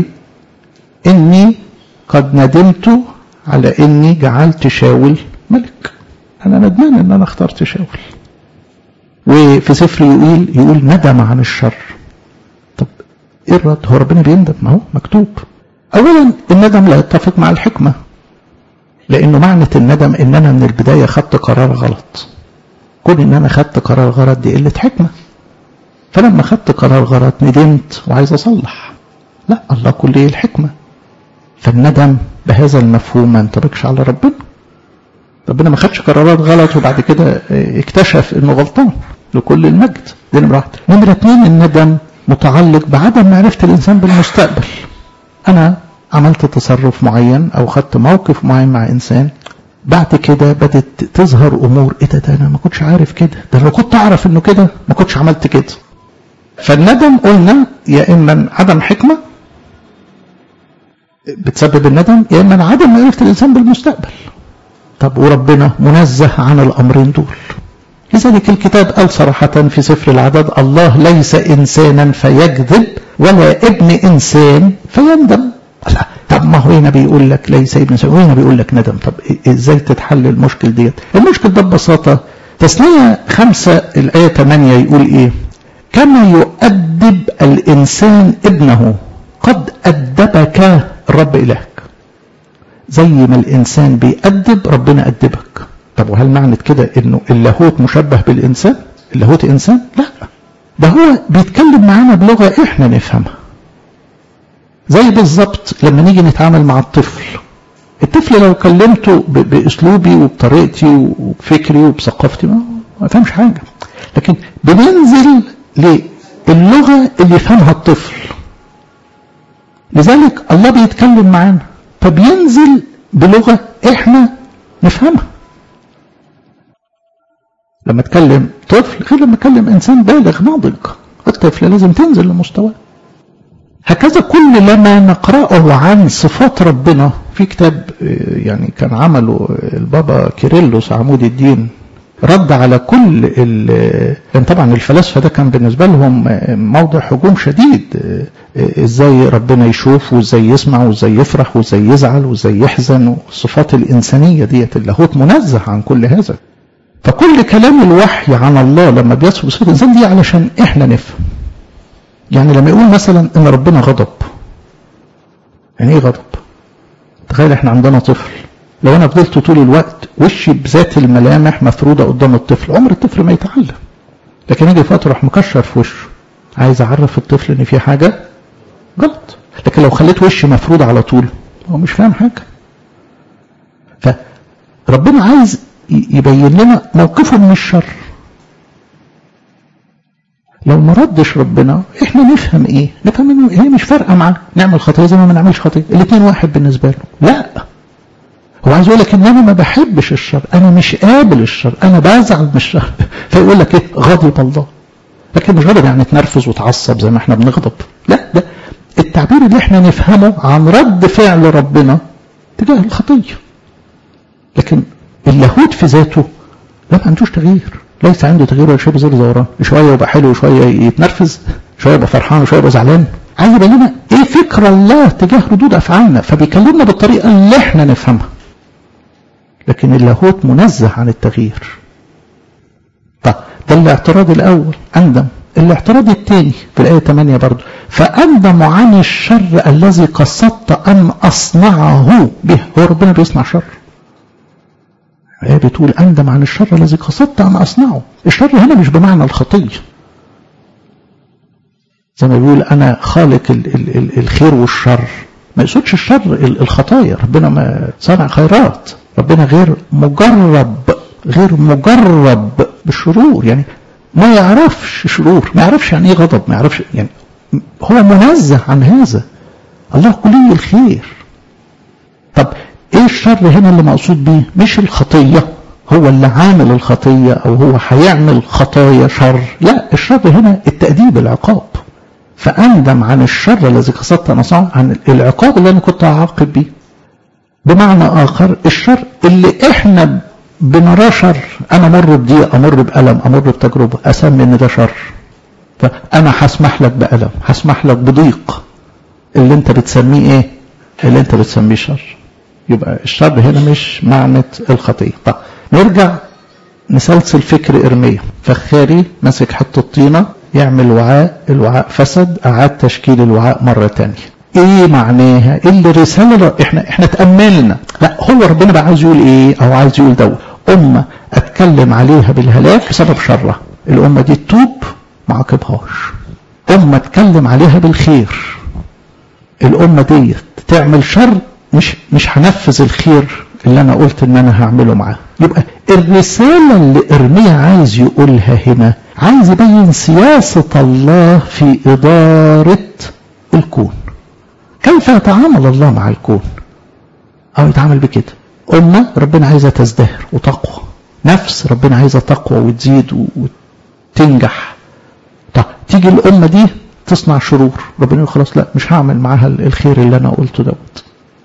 إني قد ندمت على إني جعلت شاول ملك أنا ندمان إن أنا اخترت شاول وفي سفر يقول يقول ندم عن الشر طب إيه الرد هو ربنا بيندم ما هو مكتوب أولا الندم لا يتفق مع الحكمة لأنه معنى الندم إن أنا من البداية خدت قرار غلط كون إن أنا خدت قرار غلط دي قلة حكمة فلما خدت قرار غلط ندمت وعايز اصلح لا الله كله الحكمه فالندم بهذا المفهوم ما ينطبقش على ربنا ربنا ما خدش قرارات غلط وبعد كده اكتشف انه غلطان لكل المجد دي نمره واحده نمره اثنين الندم متعلق بعدم معرفه الانسان بالمستقبل انا عملت تصرف معين او خدت موقف معين مع انسان بعد كده بدت تظهر امور ايه ده, ده انا ما كنتش عارف كده ده لو كنت اعرف انه كده ما كنتش عملت كده فالندم قلنا يا اما عدم حكمه بتسبب الندم يا اما عدم معرفه الانسان بالمستقبل طب وربنا منزه عن الامرين دول لذلك الكتاب قال صراحة في سفر العدد الله ليس إنسانا فيكذب ولا ابن إنسان فيندم لا طب ما هو هنا بيقول لك ليس ابن إنسان وهنا بيقول لك ندم طب إزاي تتحل المشكل ديت المشكل ده ببساطة تسنية خمسة الآية 8 يقول إيه كما يؤدب الإنسان ابنه قد أدبك الرب إلهك زي ما الإنسان بيأدب ربنا أدبك طب وهل معنى كده إنه اللاهوت مشبه بالإنسان اللاهوت إنسان لا ده هو بيتكلم معانا بلغة إحنا نفهمها زي بالظبط لما نيجي نتعامل مع الطفل الطفل لو كلمته باسلوبي وبطريقتي وبفكري وبثقافتي ما فهمش حاجه لكن بننزل للغه اللي يفهمها الطفل لذلك الله بيتكلم معانا فبينزل بلغه احنا نفهمها لما اتكلم طفل غير لما اتكلم انسان بالغ ناضج الطفل لازم تنزل لمستواه هكذا كل لما نقرأه عن صفات ربنا في كتاب يعني كان عمله البابا كيرلس عمود الدين رد على كل لان طبعا الفلاسفه ده كان بالنسبه لهم موضع هجوم شديد ازاي ربنا يشوف وازاي يسمع وازاي يفرح وازاي يزعل وازاي يحزن والصفات الانسانيه ديت اللاهوت منزه عن كل هذا فكل كلام الوحي عن الله لما بيصف بصفات الانسان دي علشان احنا نفهم يعني لما يقول مثلا ان ربنا غضب يعني ايه غضب تخيل احنا عندنا طفل لو انا فضلت طول الوقت وشي بذات الملامح مفروضه قدام الطفل عمر الطفل ما يتعلم لكن يجي فتره اروح مكشر في وشه عايز اعرف الطفل ان في حاجه غلط لكن لو خليت وشي مفروض على طول هو مش فاهم حاجه فربنا عايز يبين لنا موقفه من الشر لو ما ردش ربنا احنا نفهم ايه نفهم انه هي مش فارقه معاه نعمل خطيه زي ما ما نعملش خطيه الاثنين واحد بالنسبه له لا هو عايز يقول لك ان انا ما بحبش الشر انا مش قابل الشر انا بزعل من الشر فيقول لك ايه غضب الله لكن مش غضب يعني تنرفز وتعصب زي ما احنا بنغضب لا ده التعبير اللي احنا نفهمه عن رد فعل ربنا تجاه الخطيه لكن اللاهوت في ذاته لا ما عندوش تغيير ليس عنده تغيير ولا شيء زي دوران شويه يبقى حلو وشويه يتنرفز شويه يبقى فرحان وشويه يبقى زعلان عايز يبين لنا ايه فكر الله تجاه ردود افعالنا فبيكلمنا بالطريقه اللي احنا نفهمها لكن اللاهوت منزه عن التغيير طب ده الاعتراض الاول اندم الاعتراض الثاني في الايه 8 برضه فاندم عن الشر الذي قصدت ان اصنعه به هو ربنا بيصنع شر هي بتقول أندم عن الشر الذي قصدت أن أصنعه الشر هنا مش بمعنى الخطية زي ما بيقول أنا خالق ال ال ال الخير والشر ما يقصدش الشر الخطايا ربنا ما صنع خيرات ربنا غير مجرب غير مجرب بالشرور يعني ما يعرفش شرور ما يعرفش يعني ايه غضب ما يعرفش يعني هو منزه عن هذا الله كلي الخير طب ايه الشر هنا اللي مقصود بيه مش الخطية هو اللي عامل الخطية او هو هيعمل خطايا شر لا الشر هنا التأديب العقاب فأندم عن الشر الذي قصدت أن أصنعه عن العقاب اللي أنا كنت أعاقب بيه بمعنى آخر الشر اللي إحنا بنراه شر أنا أمر بضيق أمر بألم أمر بتجربة أسمي إن ده شر فأنا هسمح لك بألم هسمح لك بضيق اللي أنت بتسميه إيه؟ اللي أنت بتسميه شر يبقى الشر هنا مش معنى الخطية طب نرجع نسلسل فكر إرميا فخاري مسك حتة طينة يعمل وعاء الوعاء فسد أعاد تشكيل الوعاء مرة تانية ايه معناها ايه اللي رسالة احنا احنا تأملنا لا هو ربنا بقى عايز يقول ايه او عايز يقول دو أمة اتكلم عليها بالهلاك بسبب شرها الأمة دي تتوب ما عاقبهاش أمة اتكلم عليها بالخير الأمة دي تعمل شر مش مش هنفذ الخير اللي انا قلت ان انا هعمله معاه يبقى الرسالة اللي ارميا عايز يقولها هنا عايز يبين سياسة الله في إدارة الكون كيف يتعامل الله مع الكون أو يتعامل بكده أمة ربنا عايزة تزدهر وتقوى نفس ربنا عايزة تقوى وتزيد وتنجح طب تيجي الأمة دي تصنع شرور ربنا يقول خلاص لا مش هعمل معاها الخير اللي أنا قلته دوت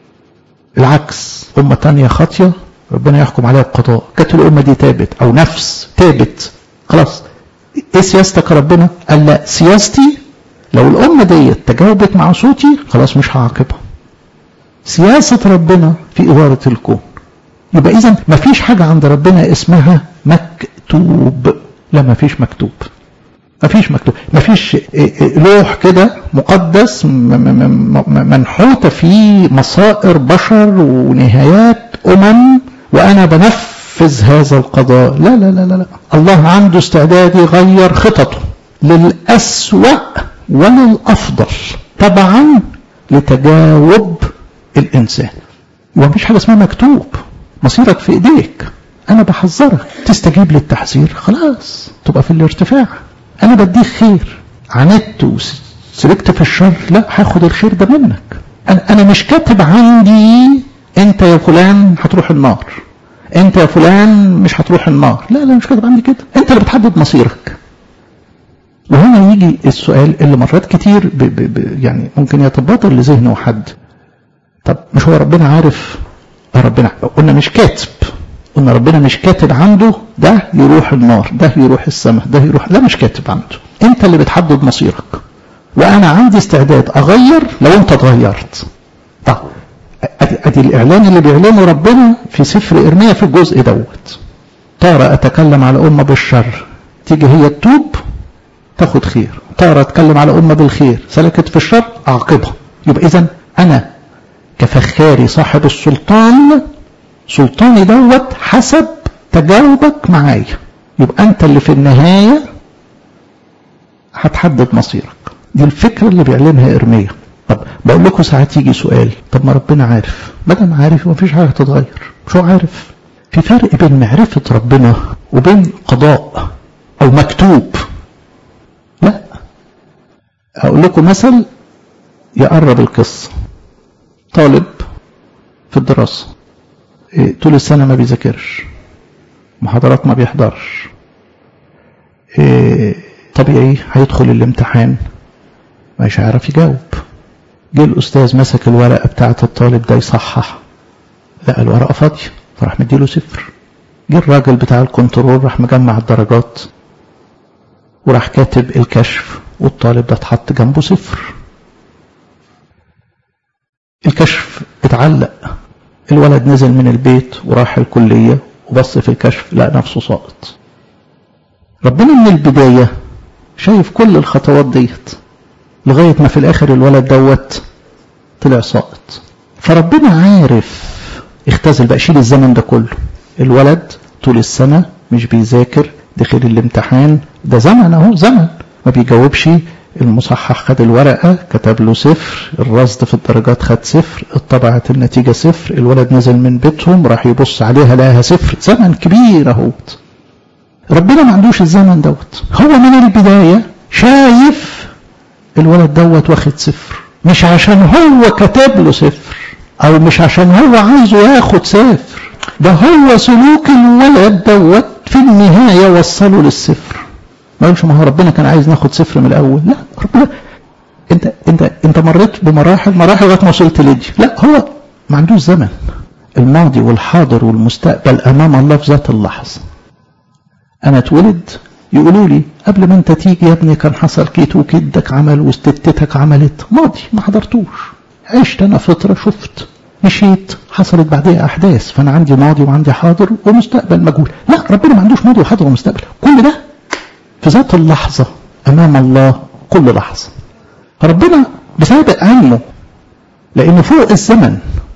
العكس أمة تانية خاطية ربنا يحكم عليها القضاء كانت الأمة دي تابت أو نفس تابت خلاص إيه سياستك يا ربنا؟ قال لا سياستي لو الأمة دي تجاوبت مع صوتي خلاص مش هعاقبها سياسة ربنا في إدارة الكون يبقى إذا ما فيش حاجة عند ربنا اسمها مكتوب لا ما فيش مكتوب ما فيش مكتوب ما فيش لوح كده مقدس منحوتة فيه مصائر بشر ونهايات أمم وأنا بنفذ هذا القضاء لا لا لا لا الله عنده استعداد يغير خططه للأسوأ وللأفضل طبعا لتجاوب الإنسان ومفيش حاجة اسمها مكتوب مصيرك في إيديك أنا بحذرك تستجيب للتحذير خلاص تبقى في الارتفاع أنا بديك خير عاندت وسلكت في الشر لا هاخد الخير ده منك أنا, أنا مش كاتب عندي أنت يا فلان هتروح النار أنت يا فلان مش هتروح النار لا لا مش كاتب عندي كده أنت اللي بتحدد مصيرك وهنا يجي السؤال اللي مرات كتير ب ب ب يعني ممكن يتبادر لذهنه حد طب مش هو ربنا عارف ربنا قلنا مش كاتب قلنا ربنا مش كاتب عنده ده يروح النار ده يروح السماء ده يروح لا مش كاتب عنده انت اللي بتحدد مصيرك وانا عندي استعداد اغير لو انت اتغيرت طب ادي, أدي الاعلان اللي بيعلنه ربنا في سفر ارميا في الجزء دوت ترى اتكلم على امه بالشر تيجي هي تتوب تاخد خير ترى اتكلم على امه بالخير سلكت في الشر اعاقبها يبقى اذا انا كفخاري صاحب السلطان سلطاني دوت حسب تجاوبك معايا يبقى انت اللي في النهاية هتحدد مصيرك دي الفكرة اللي بيعلنها ارميا طب بقول لكم ساعات يجي سؤال طب ما ربنا عارف ما دام عارف مفيش حاجة هتتغير مش هو عارف في فرق بين معرفة ربنا وبين قضاء او مكتوب لا اقول لكم مثل يقرب القصة طالب في الدراسة إيه طول السنة ما بيذاكرش محاضرات ما بيحضرش إيه طبيعي هيدخل الامتحان مش هيعرف يجاوب جه الأستاذ مسك الورقة بتاعة الطالب ده يصحح لقى الورقة فاضية فراح مديله صفر جه الراجل بتاع الكنترول راح مجمع الدرجات وراح كاتب الكشف والطالب ده اتحط جنبه صفر الكشف اتعلق الولد نزل من البيت وراح الكلية وبص في الكشف لقى نفسه ساقط ربنا من البداية شايف كل الخطوات ديت لغاية ما في الآخر الولد دوت طلع ساقط فربنا عارف اختزل بقى شيل الزمن ده كله الولد طول السنة مش بيذاكر دخل الامتحان ده زمن اهو زمن ما بيجاوبش المصحح خد الورقة كتب له صفر الرصد في الدرجات خد صفر اتطبعت النتيجة صفر الولد نزل من بيتهم راح يبص عليها لقاها صفر زمن كبير اهوت ربنا ما عندوش الزمن دوت هو من البداية شايف الولد دوت واخد صفر مش عشان هو كتب له صفر او مش عشان هو عايزه ياخد صفر ده هو سلوك الولد دوت في النهاية وصله للصفر ما يقولش ما هو ربنا كان عايز ناخد صفر من الاول لا ربنا انت انت انت مريت بمراحل مراحل لغايه ما وصلت لدي لا هو ما عندوش زمن الماضي والحاضر والمستقبل امام الله في ذات اللحظه انا اتولد يقولوا لي قبل ما انت تيجي يا ابني كان حصل كيت وكدك عمل واستتتك عملت ماضي ما حضرتوش عشت انا فتره شفت مشيت حصلت بعدها احداث فانا عندي ماضي وعندي حاضر ومستقبل مجهول لا ربنا ما عندوش ماضي وحاضر ومستقبل كل ده في ذات اللحظة أمام الله كل لحظة ربنا بسابق علمه لأنه فوق الزمن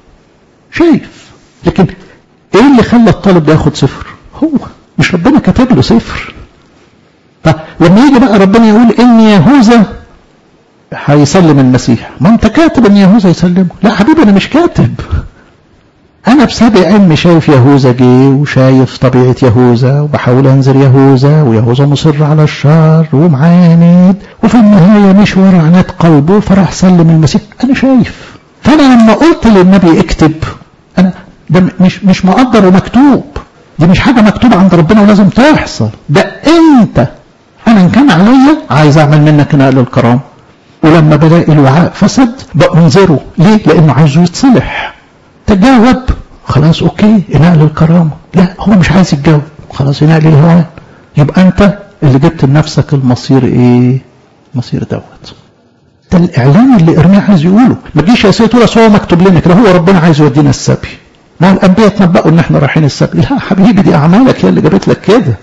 شايف لكن إيه اللي خلى الطالب ده ياخد صفر هو مش ربنا كتب له صفر فلما يجي بقى ربنا يقول إن يهوذا هيسلم المسيح ما انت كاتب ان يهوذا يسلمه لا حبيبي انا مش كاتب انا بسابق علمي شايف يهوذا جه وشايف طبيعه يهوذا وبحاول انذر يهوذا ويهوذا مصر على الشر ومعاند وفي النهايه مش ورا عناد قلبه فراح سلم المسيح انا شايف فانا لما قلت للنبي اكتب انا ده مش مش مقدر ومكتوب دي مش حاجه مكتوبه عند ربنا ولازم تحصل ده انت انا ان كان عليا عايز اعمل منك نقل الكرام ولما بلاقي الوعاء فسد بأنذره ليه؟ لأنه عايزه يتصلح تجاوب خلاص اوكي ينقل الكرامة لا هو مش عايز يتجاوب خلاص ينقل الهوان يبقى انت اللي جبت لنفسك المصير ايه مصير دوت ده الاعلان اللي ارميا عايز يقوله ما تجيش يا سيدي تقول اصل هو مكتوب لنا كده هو ربنا عايز يودينا السبي ما هو الانبياء تنبأوا ان احنا رايحين السبي لا حبيبي دي اعمالك هي اللي جابت لك كده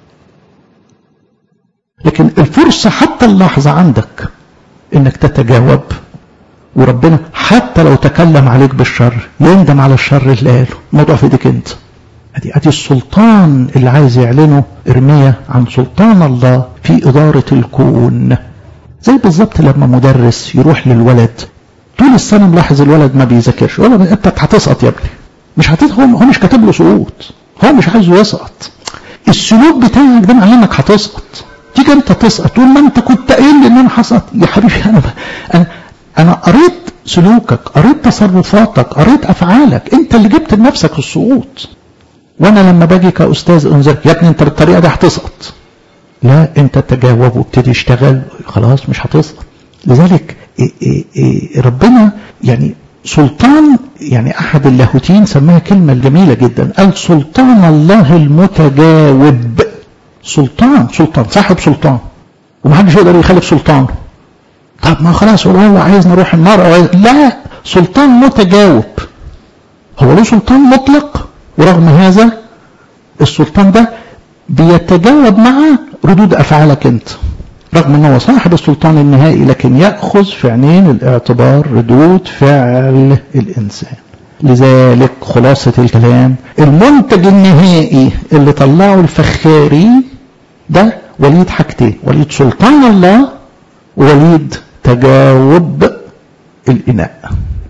لكن الفرصة حتى اللحظة عندك انك تتجاوب وربنا حتى لو تكلم عليك بالشر يندم على الشر اللي قاله الموضوع في ايديك انت ادي ادي السلطان اللي عايز يعلنه ارميا عن سلطان الله في اداره الكون زي بالظبط لما مدرس يروح للولد طول السنة ملاحظ الولد ما بيذاكرش يقول له انت هتسقط يا ابني مش هتسقط هو مش كاتب له سقوط هو مش عايزه يسقط السلوك بتاعك ده معناه انك هتسقط تيجي انت تسقط تقول ما انت كنت قايل لي ان انا هسقط يا حبيبي انا انا انا قريت سلوكك قريت تصرفاتك قريت افعالك انت اللي جبت لنفسك السقوط وانا لما باجي كاستاذ انذرك يا ابني انت بالطريقه دي هتسقط لا انت تجاوب وابتدي اشتغل خلاص مش هتسقط لذلك إيه إيه إيه ربنا يعني سلطان يعني احد اللاهوتيين سماها كلمه جميله جدا قال سلطان الله المتجاوب سلطان سلطان صاحب سلطان ومحدش يقدر يخالف سلطانه طب ما خلاص هو هو عايز نروح النار أو عايز لا سلطان متجاوب هو له سلطان مطلق ورغم هذا السلطان ده بيتجاوب مع ردود افعالك انت رغم ان هو صاحب السلطان النهائي لكن ياخذ في عينين الاعتبار ردود فعل الانسان لذلك خلاصة الكلام المنتج النهائي اللي طلعه الفخاري ده وليد حاجتين وليد سلطان الله ووليد تجاوب الإناء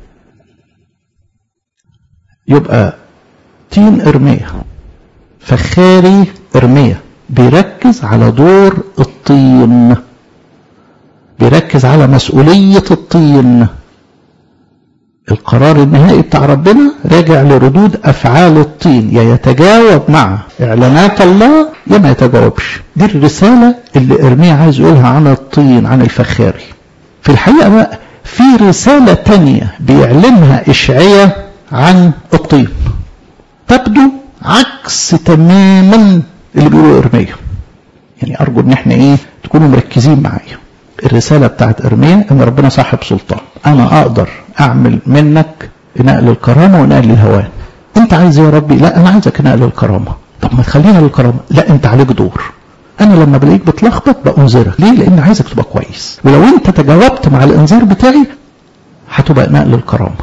يبقى تين إرمية فخاري إرمية بيركز على دور الطين بيركز على مسؤولية الطين القرار النهائي بتاع ربنا راجع لردود أفعال الطين يا يتجاوب مع إعلانات الله يا ما يتجاوبش دي الرسالة اللي إرميا عايز يقولها عن الطين عن الفخاري في الحقيقة بقى في رسالة تانية بيعلنها إشعية عن الطين تبدو عكس تماما اللي بيقوله إرميا يعني أرجو إن إحنا إيه تكونوا مركزين معايا الرسالة بتاعت إرميا إن ربنا صاحب سلطان أنا أقدر أعمل منك نقل الكرامة ونقل الهوان أنت عايز يا ربي لا أنا عايزك نقل الكرامة طب ما تخلينا للكرامة لا أنت عليك دور أنا لما بلاقيك بتلخبط بأنذرك ليه؟ لأن عايزك تبقى كويس ولو أنت تجاوبت مع الإنذار بتاعي هتبقى نقل الكرامة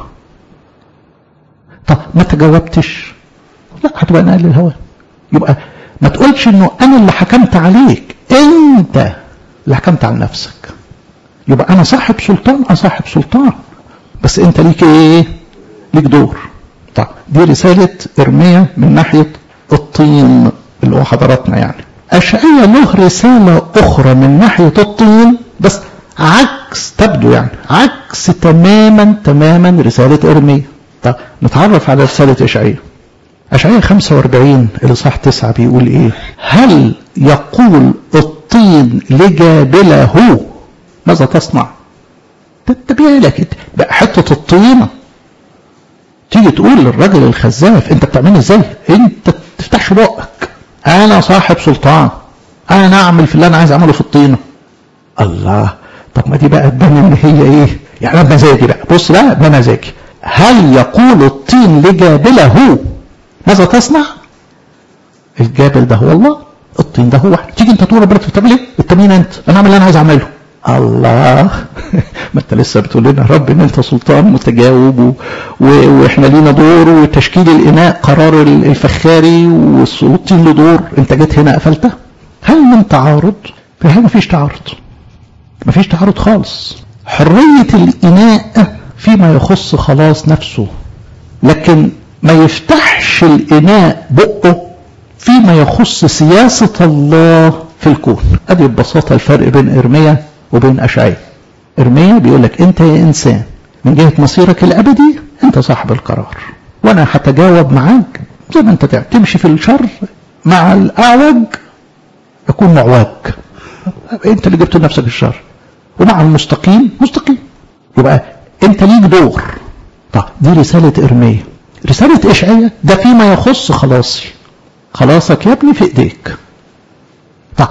طب ما تجاوبتش لا هتبقى نقل الهوان يبقى ما تقولش انه انا اللي حكمت عليك انت اللي حكمت على نفسك يبقى انا صاحب سلطان انا صاحب سلطان بس انت ليك ايه ليك دور طب دي رسالة ارميا من ناحية الطين اللي هو حضراتنا يعني اشعية له رسالة اخرى من ناحية الطين بس عكس تبدو يعني عكس تماما تماما رسالة ارميا طب نتعرف على رسالة اشعية اشعية 45 الاصحاح 9 بيقول ايه هل يقول الطين لجابله ماذا تصنع تتبع لك بقى حتة الطينة تيجي تقول للراجل الخزاف انت بتعمل ازاي انت تفتحش بقك انا صاحب سلطان انا اعمل في اللي انا عايز اعمله في الطينة الله طب ما دي بقى تبان ان هي ايه يعني بمزاجي بقى بص بقى بمزاجي هل يقول الطين لجابله ماذا تصنع الجابل ده هو الله الطين ده هو تيجي انت تقول ربنا بتعمل ايه التمين انت انا اعمل اللي انا عايز اعمله الله ما انت لسه بتقول لنا رب ان انت سلطان متجاوب و... و... واحنا لينا دور وتشكيل الاناء قرار الفخاري والطين له دور انت جيت هنا قفلته هل من تعارض في هنا مفيش تعارض مفيش تعارض خالص حرية الاناء فيما يخص خلاص نفسه لكن ما يفتحش الإناء بقه فيما يخص سياسة الله في الكون أدي ببساطة الفرق بين إرميا وبين أشعية إرميا بيقول لك أنت يا إنسان من جهة مصيرك الأبدي أنت صاحب القرار وأنا هتجاوب معاك زي ما أنت تعمل تمشي في الشر مع الأعوج يكون معوج أنت اللي جبت لنفسك الشر ومع المستقيم مستقيم يبقى أنت ليك دور طب دي رسالة إرميا رسالة إشعية ده فيما يخص خلاصي خلاصك يا ابني في إيديك طيب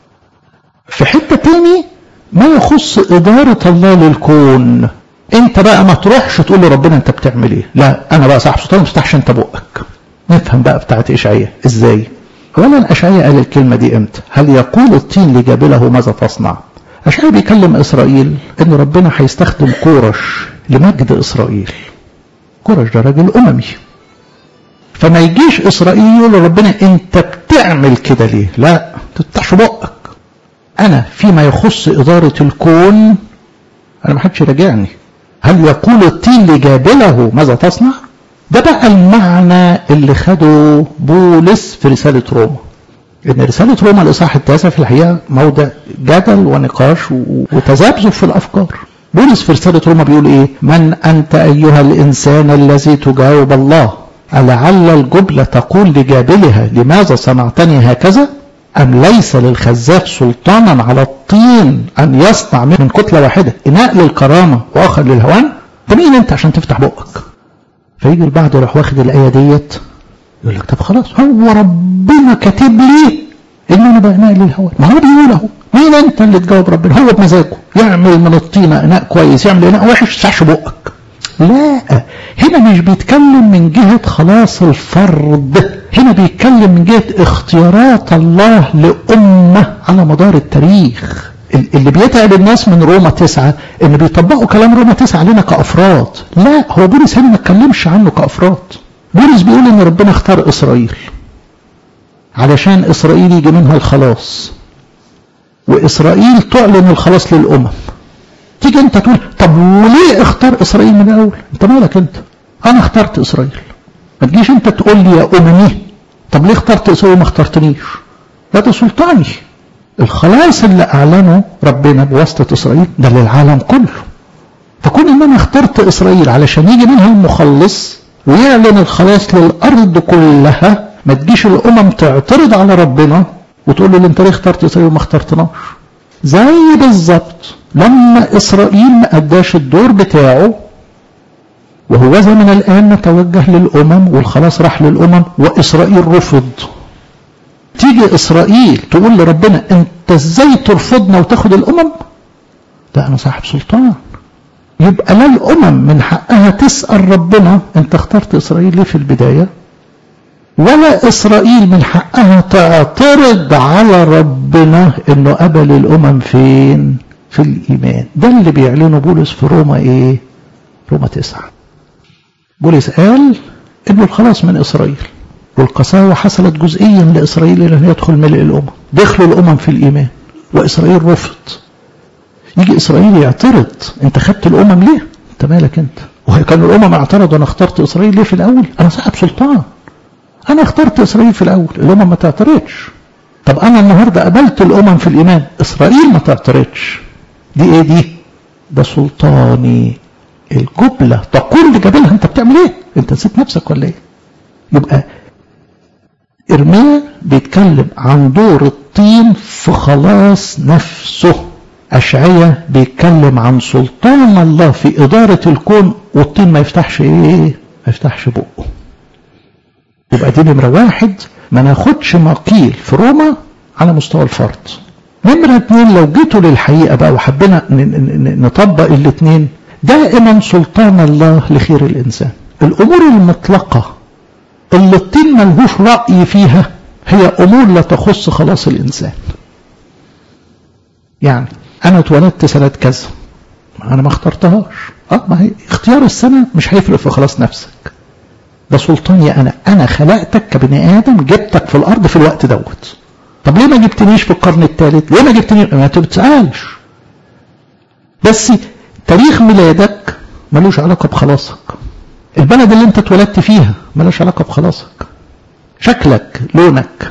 في حتة تاني ما يخص إدارة الله للكون انت بقى ما تروحش تقول لربنا انت بتعمل ايه لا انا بقى صاحب سلطان ما تفتحش انت بقك نفهم بقى بتاعت اشعياء ازاي اولا اشعياء قال الكلمه دي امتى هل يقول الطين لجبله ماذا تصنع اشعياء بيكلم اسرائيل ان ربنا هيستخدم كورش لمجد اسرائيل كورش ده راجل اممي فما يجيش اسرائيل يقول لربنا انت بتعمل كده ليه لا ما تفتحش بقك انا فيما يخص اداره الكون انا ما حدش يراجعني هل يقول الطين لجابله ماذا تصنع ده بقى المعنى اللي خده بولس في رسالة روما ان رسالة روما الاصحاح التاسع في الحقيقة موضع جدل ونقاش وتذبذب في الافكار بولس في رسالة روما بيقول ايه من انت ايها الانسان الذي تجاوب الله ألعل الجبلة تقول لجابلها لماذا صنعتني هكذا أم ليس للخزاف سلطانا على الطين أن يصنع من كتلة واحدة إناء للكرامة وآخر للهوان ده مين أنت عشان تفتح بقك فيجي البعض يروح واخد الآية ديت يقول لك طب خلاص هو ربنا كاتب لي إن أنا بقى إناء للهوان ما هو بيقول أهو مين أنت اللي تجاوب ربنا هو بمزاجه يعمل من الطينة إناء كويس يعمل إناء وحش تفتحش بقك لا هنا مش بيتكلم من جهة خلاص الفرد هنا بيتكلم من جهة اختيارات الله لأمة على مدار التاريخ اللي بيتعب الناس من روما تسعة ان بيطبقوا كلام روما تسعة علينا كأفراد لا هو بولس هنا ما اتكلمش عنه كأفراد بولس بيقول ان ربنا اختار اسرائيل علشان اسرائيل يجي منها الخلاص واسرائيل تعلن الخلاص للامم تيجي انت تقول طب وليه اختار اسرائيل من الاول انت مالك انت انا اخترت اسرائيل ما تجيش انت تقول لي يا اممي طب ليه اخترت اسرائيل وما اخترتنيش لا ده سلطاني الخلاص اللي اعلنه ربنا بواسطه اسرائيل ده للعالم كله فكون ان انا اخترت اسرائيل علشان يجي منها المخلص ويعلن الخلاص للارض كلها ما تجيش الامم تعترض على ربنا وتقول له انت ليه اخترت اسرائيل وما اخترتناش زي بالظبط لما إسرائيل ما أداش الدور بتاعه وهو من الآن نتوجه للأمم والخلاص راح للأمم وإسرائيل رفض تيجي إسرائيل تقول لربنا أنت إزاي ترفضنا وتاخد الأمم لا أنا صاحب سلطان يبقى لا الأمم من حقها تسأل ربنا أنت اخترت إسرائيل ليه في البداية ولا إسرائيل من حقها تعترض على ربنا أنه قبل الأمم فين في الإيمان ده اللي بيعلنه بولس في روما إيه روما تسعة بولس قال إنه الخلاص من إسرائيل والقساوة حصلت جزئيا لإسرائيل أن يدخل ملء الأمم دخلوا الأمم في الإيمان وإسرائيل رفض يجي إسرائيل يعترض أنت خدت الأمم ليه أنت مالك أنت وكان الأمم اعترضوا أنا اخترت إسرائيل ليه في الأول أنا صاحب سلطان أنا اخترت إسرائيل في الأول الأمم ما تعترضش طب أنا النهاردة قبلت الأمم في الإيمان إسرائيل ما تعترضش دي ايه دي ده سلطاني الجبلة تقول لجبلها انت بتعمل ايه انت نسيت نفسك ولا ايه يبقى ارميا بيتكلم عن دور الطين في خلاص نفسه أشعية بيتكلم عن سلطان الله في إدارة الكون والطين ما يفتحش إيه ما يفتحش بقه يبقى دي نمرة واحد ما ناخدش ما قيل في روما على مستوى الفرد نمرة اتنين لو جيتوا للحقيقة بقى وحبينا نطبق الاتنين دائما سلطان الله لخير الإنسان الأمور المطلقة اللي الطين ملهوش رأي فيها هي أمور لا تخص خلاص الإنسان يعني أنا اتولدت سنة كذا أنا ما اخترتهاش أه ما هي اختيار السنة مش هيفرق في خلاص نفسك ده سلطاني أنا أنا خلقتك كبني آدم جبتك في الأرض في الوقت دوت طب ليه ما جبتنيش في القرن الثالث ليه ما جبتني ما تتسألش بس تاريخ ميلادك ملوش علاقة بخلاصك البلد اللي انت اتولدت فيها ملوش علاقة بخلاصك شكلك لونك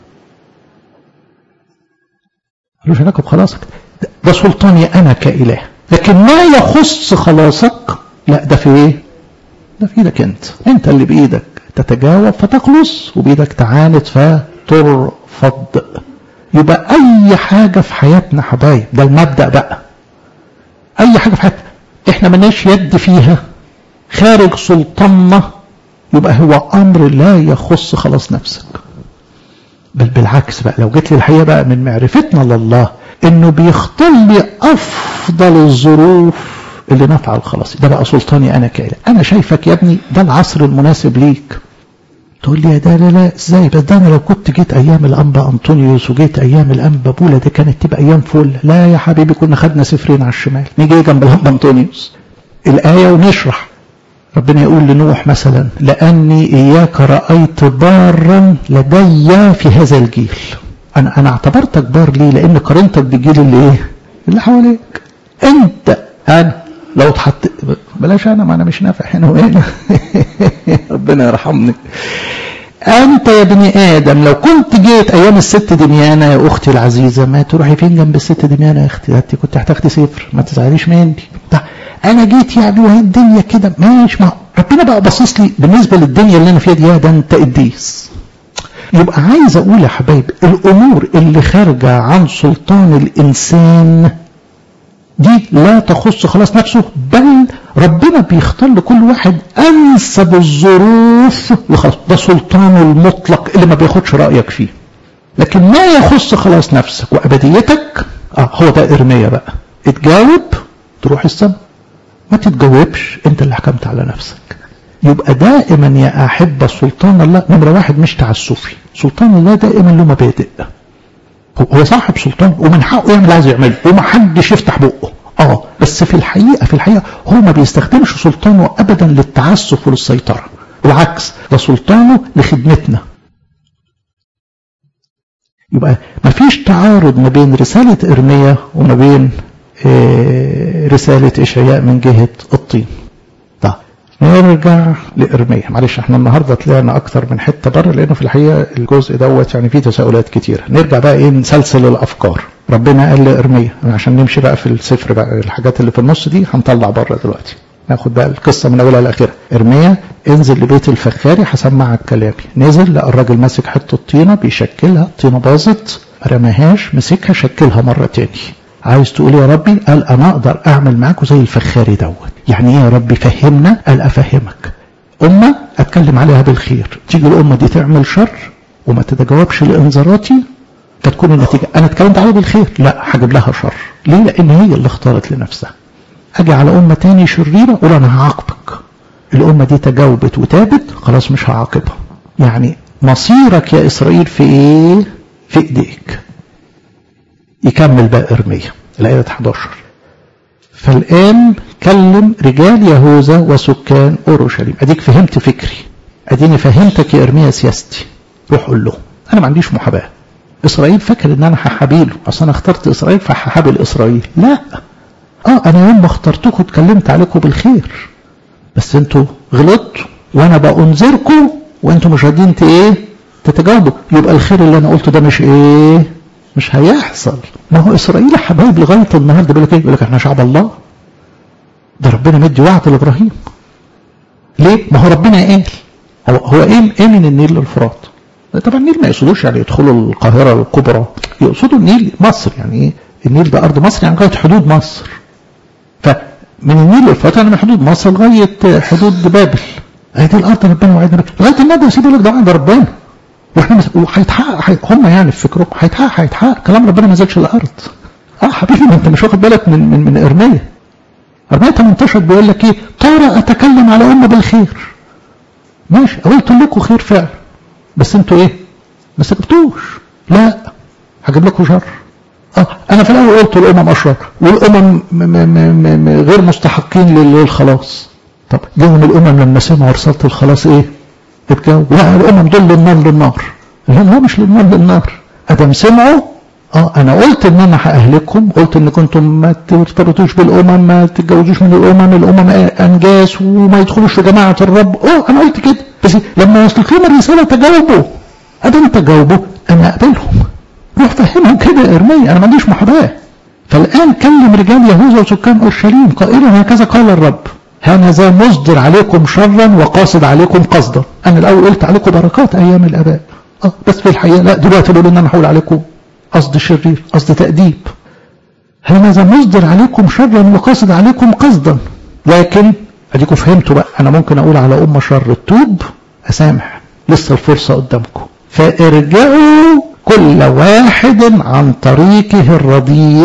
ملوش علاقة بخلاصك ده سلطاني انا كإله لكن ما يخص خلاصك لا ده في ايه ده في ايدك انت انت اللي بايدك تتجاوب فتخلص وبايدك تعاند فترفض يبقى اي حاجة في حياتنا حبايب ده المبدأ بقى اي حاجة في حياتنا احنا ملناش يد فيها خارج سلطاننا يبقى هو امر لا يخص خلاص نفسك بل بالعكس بقى لو جيت لي الحقيقه بقى من معرفتنا لله انه بيختار لي افضل الظروف اللي نفع الخلاص ده بقى سلطاني انا كاله انا شايفك يا ابني ده العصر المناسب ليك تقول لي يا ده لا لا ازاي بس ده انا لو كنت جيت ايام الانبا انطونيوس وجيت ايام الانبا بولا دي كانت تبقى ايام فل لا يا حبيبي كنا خدنا سفرين على الشمال نيجي جنب الانبا انطونيوس الايه ونشرح ربنا يقول لنوح مثلا لاني اياك رايت بارا لدي في هذا الجيل انا انا اعتبرتك بار ليه لان قارنتك بالجيل اللي ايه اللي حواليك انت انا لو اتحط بلاش انا ما انا مش نافع هنا وهنا ربنا يرحمني انت يا ابني ادم لو كنت جيت ايام الست دميانه يا اختي العزيزه ما تروحي فين جنب الست دميانه يا اختي انت كنت هتاخدي صفر ما تزعليش مني انا جيت يعني وهي الدنيا كده ماشي ما ربنا بقى باصص لي بالنسبه للدنيا اللي انا فيها دي ده انت قديس يبقى عايز اقول يا حبايب الامور اللي خارجه عن سلطان الانسان دي لا تخص خلاص نفسه بل ربنا بيختار لكل واحد انسب الظروف لخلاص ده سلطانه المطلق اللي ما بياخدش رايك فيه لكن ما يخص خلاص نفسك وابديتك اه هو ده ارميه بقى اتجاوب تروح السما ما تتجاوبش انت اللي حكمت على نفسك يبقى دائما يا احبه سلطان الله نمره واحد مش تعسفي سلطان الله دائما له مبادئ هو صاحب سلطان ومن حقه يعمل عايز يعمله ومحدش يفتح بقه اه بس في الحقيقه في الحقيقه هو ما بيستخدمش سلطانه ابدا للتعسف وللسيطره بالعكس ده سلطانه لخدمتنا يبقى ما فيش تعارض ما بين رساله ارميا وما بين رساله اشعياء من جهه الطين طيب نرجع لإرميا معلش احنا النهاردة طلعنا أكتر من حتة بره لأنه في الحقيقة الجزء دوت يعني فيه تساؤلات كتيرة نرجع بقى إيه نسلسل الأفكار ربنا قال لإرميا عشان نمشي بقى في السفر بقى الحاجات اللي في النص دي هنطلع بره دلوقتي ناخد بقى القصة من أولها لآخرها إرميا انزل لبيت الفخاري هسمعك كلامي نزل لقى الراجل ماسك حتة طينة بيشكلها الطينة باظت ما رماهاش مسكها شكلها مرة تاني عايز تقول يا ربي قال انا اقدر اعمل معاكم زي الفخاري دوت يعني ايه يا ربي فهمنا قال افهمك امه اتكلم عليها بالخير تيجي الامه دي تعمل شر وما تتجاوبش لانذاراتي فتكون النتيجه انا اتكلمت عليها بالخير لا هجيب لها شر ليه لان هي اللي اختارت لنفسها اجي على امه تاني شريره اقول انا هعاقبك الامه دي تجاوبت وتابت خلاص مش هعاقبها يعني مصيرك يا اسرائيل في ايه في ايديك يكمل بقى إرميا الآية 11 فالآن كلم رجال يهوذا وسكان أورشليم أديك فهمت فكري أديني فهمتك يا إرميا سياستي روح قول لهم أنا ما عنديش محاباة إسرائيل فاكر إن أنا هحابيله أصل أنا اخترت إسرائيل فهحابل إسرائيل لا آه أنا يوم ما اخترتكم اتكلمت عليكم بالخير بس أنتوا غلطتوا وأنا بأنذركم وأنتوا مش راضيين إيه تتجاوبوا يبقى الخير اللي أنا قلته ده مش إيه مش هيحصل ما هو اسرائيل حبايب لغايه النهارده بيقول لك ايه بيقول لك احنا شعب الله ده ربنا مدي وعد لابراهيم ليه ما هو ربنا قال هو هو ايه ايه من النيل للفرات طبعا النيل ما يقصدوش يعني يدخلوا القاهره الكبرى يقصدوا النيل مصر يعني ايه النيل ده ارض مصر يعني لغايه حدود مصر فمن النيل للفرات يعني من حدود مصر لغايه حدود بابل هذه الارض ربنا وعدنا لغايه النهارده يسيبوا لك ده عند ربنا واحنا هيتحقق هم يعني في فكرهم هيتحقق هيتحقق كلام ربنا ما نزلش الارض اه حبيبي ما انت مش واخد بالك من من من ارميه ارميه 18 بيقول لك ايه ترى اتكلم على امه بالخير ماشي قلت لكم خير فعلا بس انتوا ايه ما سكتوش لا هجيب لكم شر اه انا في الاول قلت الامم اشرار والامم م م م غير مستحقين للخلاص طب جاهم الامم لما سمعوا رساله الخلاص ايه اتجاوب لا الامم دول للنار للنار لا لا مش للنار للنار ادم سمعوا اه انا قلت ان انا هاهلكم قلت ان كنتم ما ترتبطوش بالامم ما تتجوزوش من الامم الامم انجاس وما يدخلوش في جماعه الرب اه انا قلت كده بس لما يصلكم الرساله تجاوبوا ادم تجاوبوا انا اقبلهم روح فهمهم كده يا ارميا انا ما عنديش محاباه فالان كلم رجال يهوذا وسكان اورشليم قائلا هكذا قال الرب هذا مصدر عليكم شرا وقاصد عليكم قصدا انا الاول قلت عليكم بركات ايام الاباء اه بس في الحقيقه لا دلوقتي بقول ان انا هقول عليكم قصد شرير قصد تاديب هذا مصدر عليكم شرا وقاصد عليكم قصدا لكن اديكم فهمتوا بقى انا ممكن اقول على امه شر التوب اسامح لسه الفرصه قدامكم فارجعوا كل واحد عن طريقه الرديء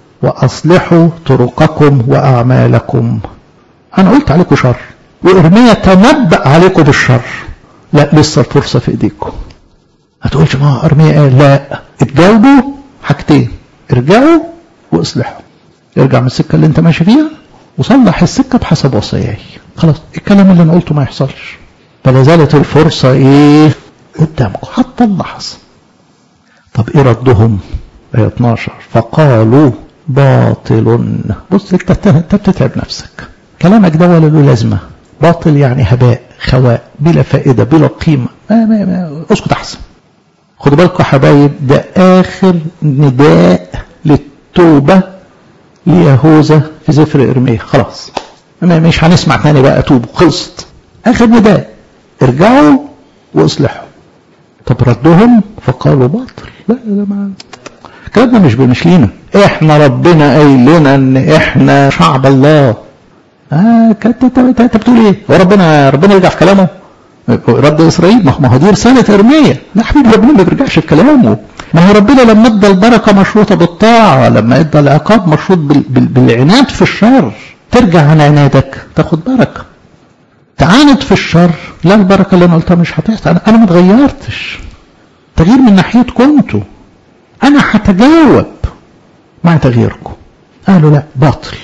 واصلحوا طرقكم واعمالكم انا قلت عليكم شر وارميا تنبأ عليكم بالشر لا لسه الفرصة في ايديكم هتقولش ما ارميا قال لا اتجاوبوا حاجتين ارجعوا واصلحوا ارجع من السكة اللي انت ماشي فيها وصلح السكة بحسب وصاياي خلاص الكلام اللي انا قلته ما يحصلش فلا زالت الفرصة ايه قدامكم حتى اللحظة طب ايه ردهم آية 12 فقالوا باطل بص انت انت بتتعب نفسك كلامك ده ولا له لازمه باطل يعني هباء خواء بلا فائده بلا قيمه ما ما ما اسكت احسن خدوا بالكم يا حبايب ده اخر نداء للتوبه ليهوذا في سفر ارميا خلاص ما مش هنسمع تاني بقى توبوا خلصت اخر نداء ارجعوا واصلحوا طب ردهم فقالوا باطل لا لا ما الكلام ده مش مش لينا احنا ربنا قايل لنا ان احنا شعب الله اه كنت انت انت بتقول ايه هو ربنا ربنا يرجع في كلامه رد اسرائيل ما هو دي رساله ارميا لا حبيبي ربنا ما بيرجعش في كلامه ما هو ربنا لما ادى البركه مشروطه بالطاعه لما ادى العقاب مشروط بال... بال... بالعناد في الشر ترجع عن عنادك تاخد بركه تعاند في الشر لا البركه اللي انا قلتها مش هتحصل انا انا ما اتغيرتش تغيير من ناحيتكم انتوا انا هتجاوب مع تغييركم قالوا لا باطل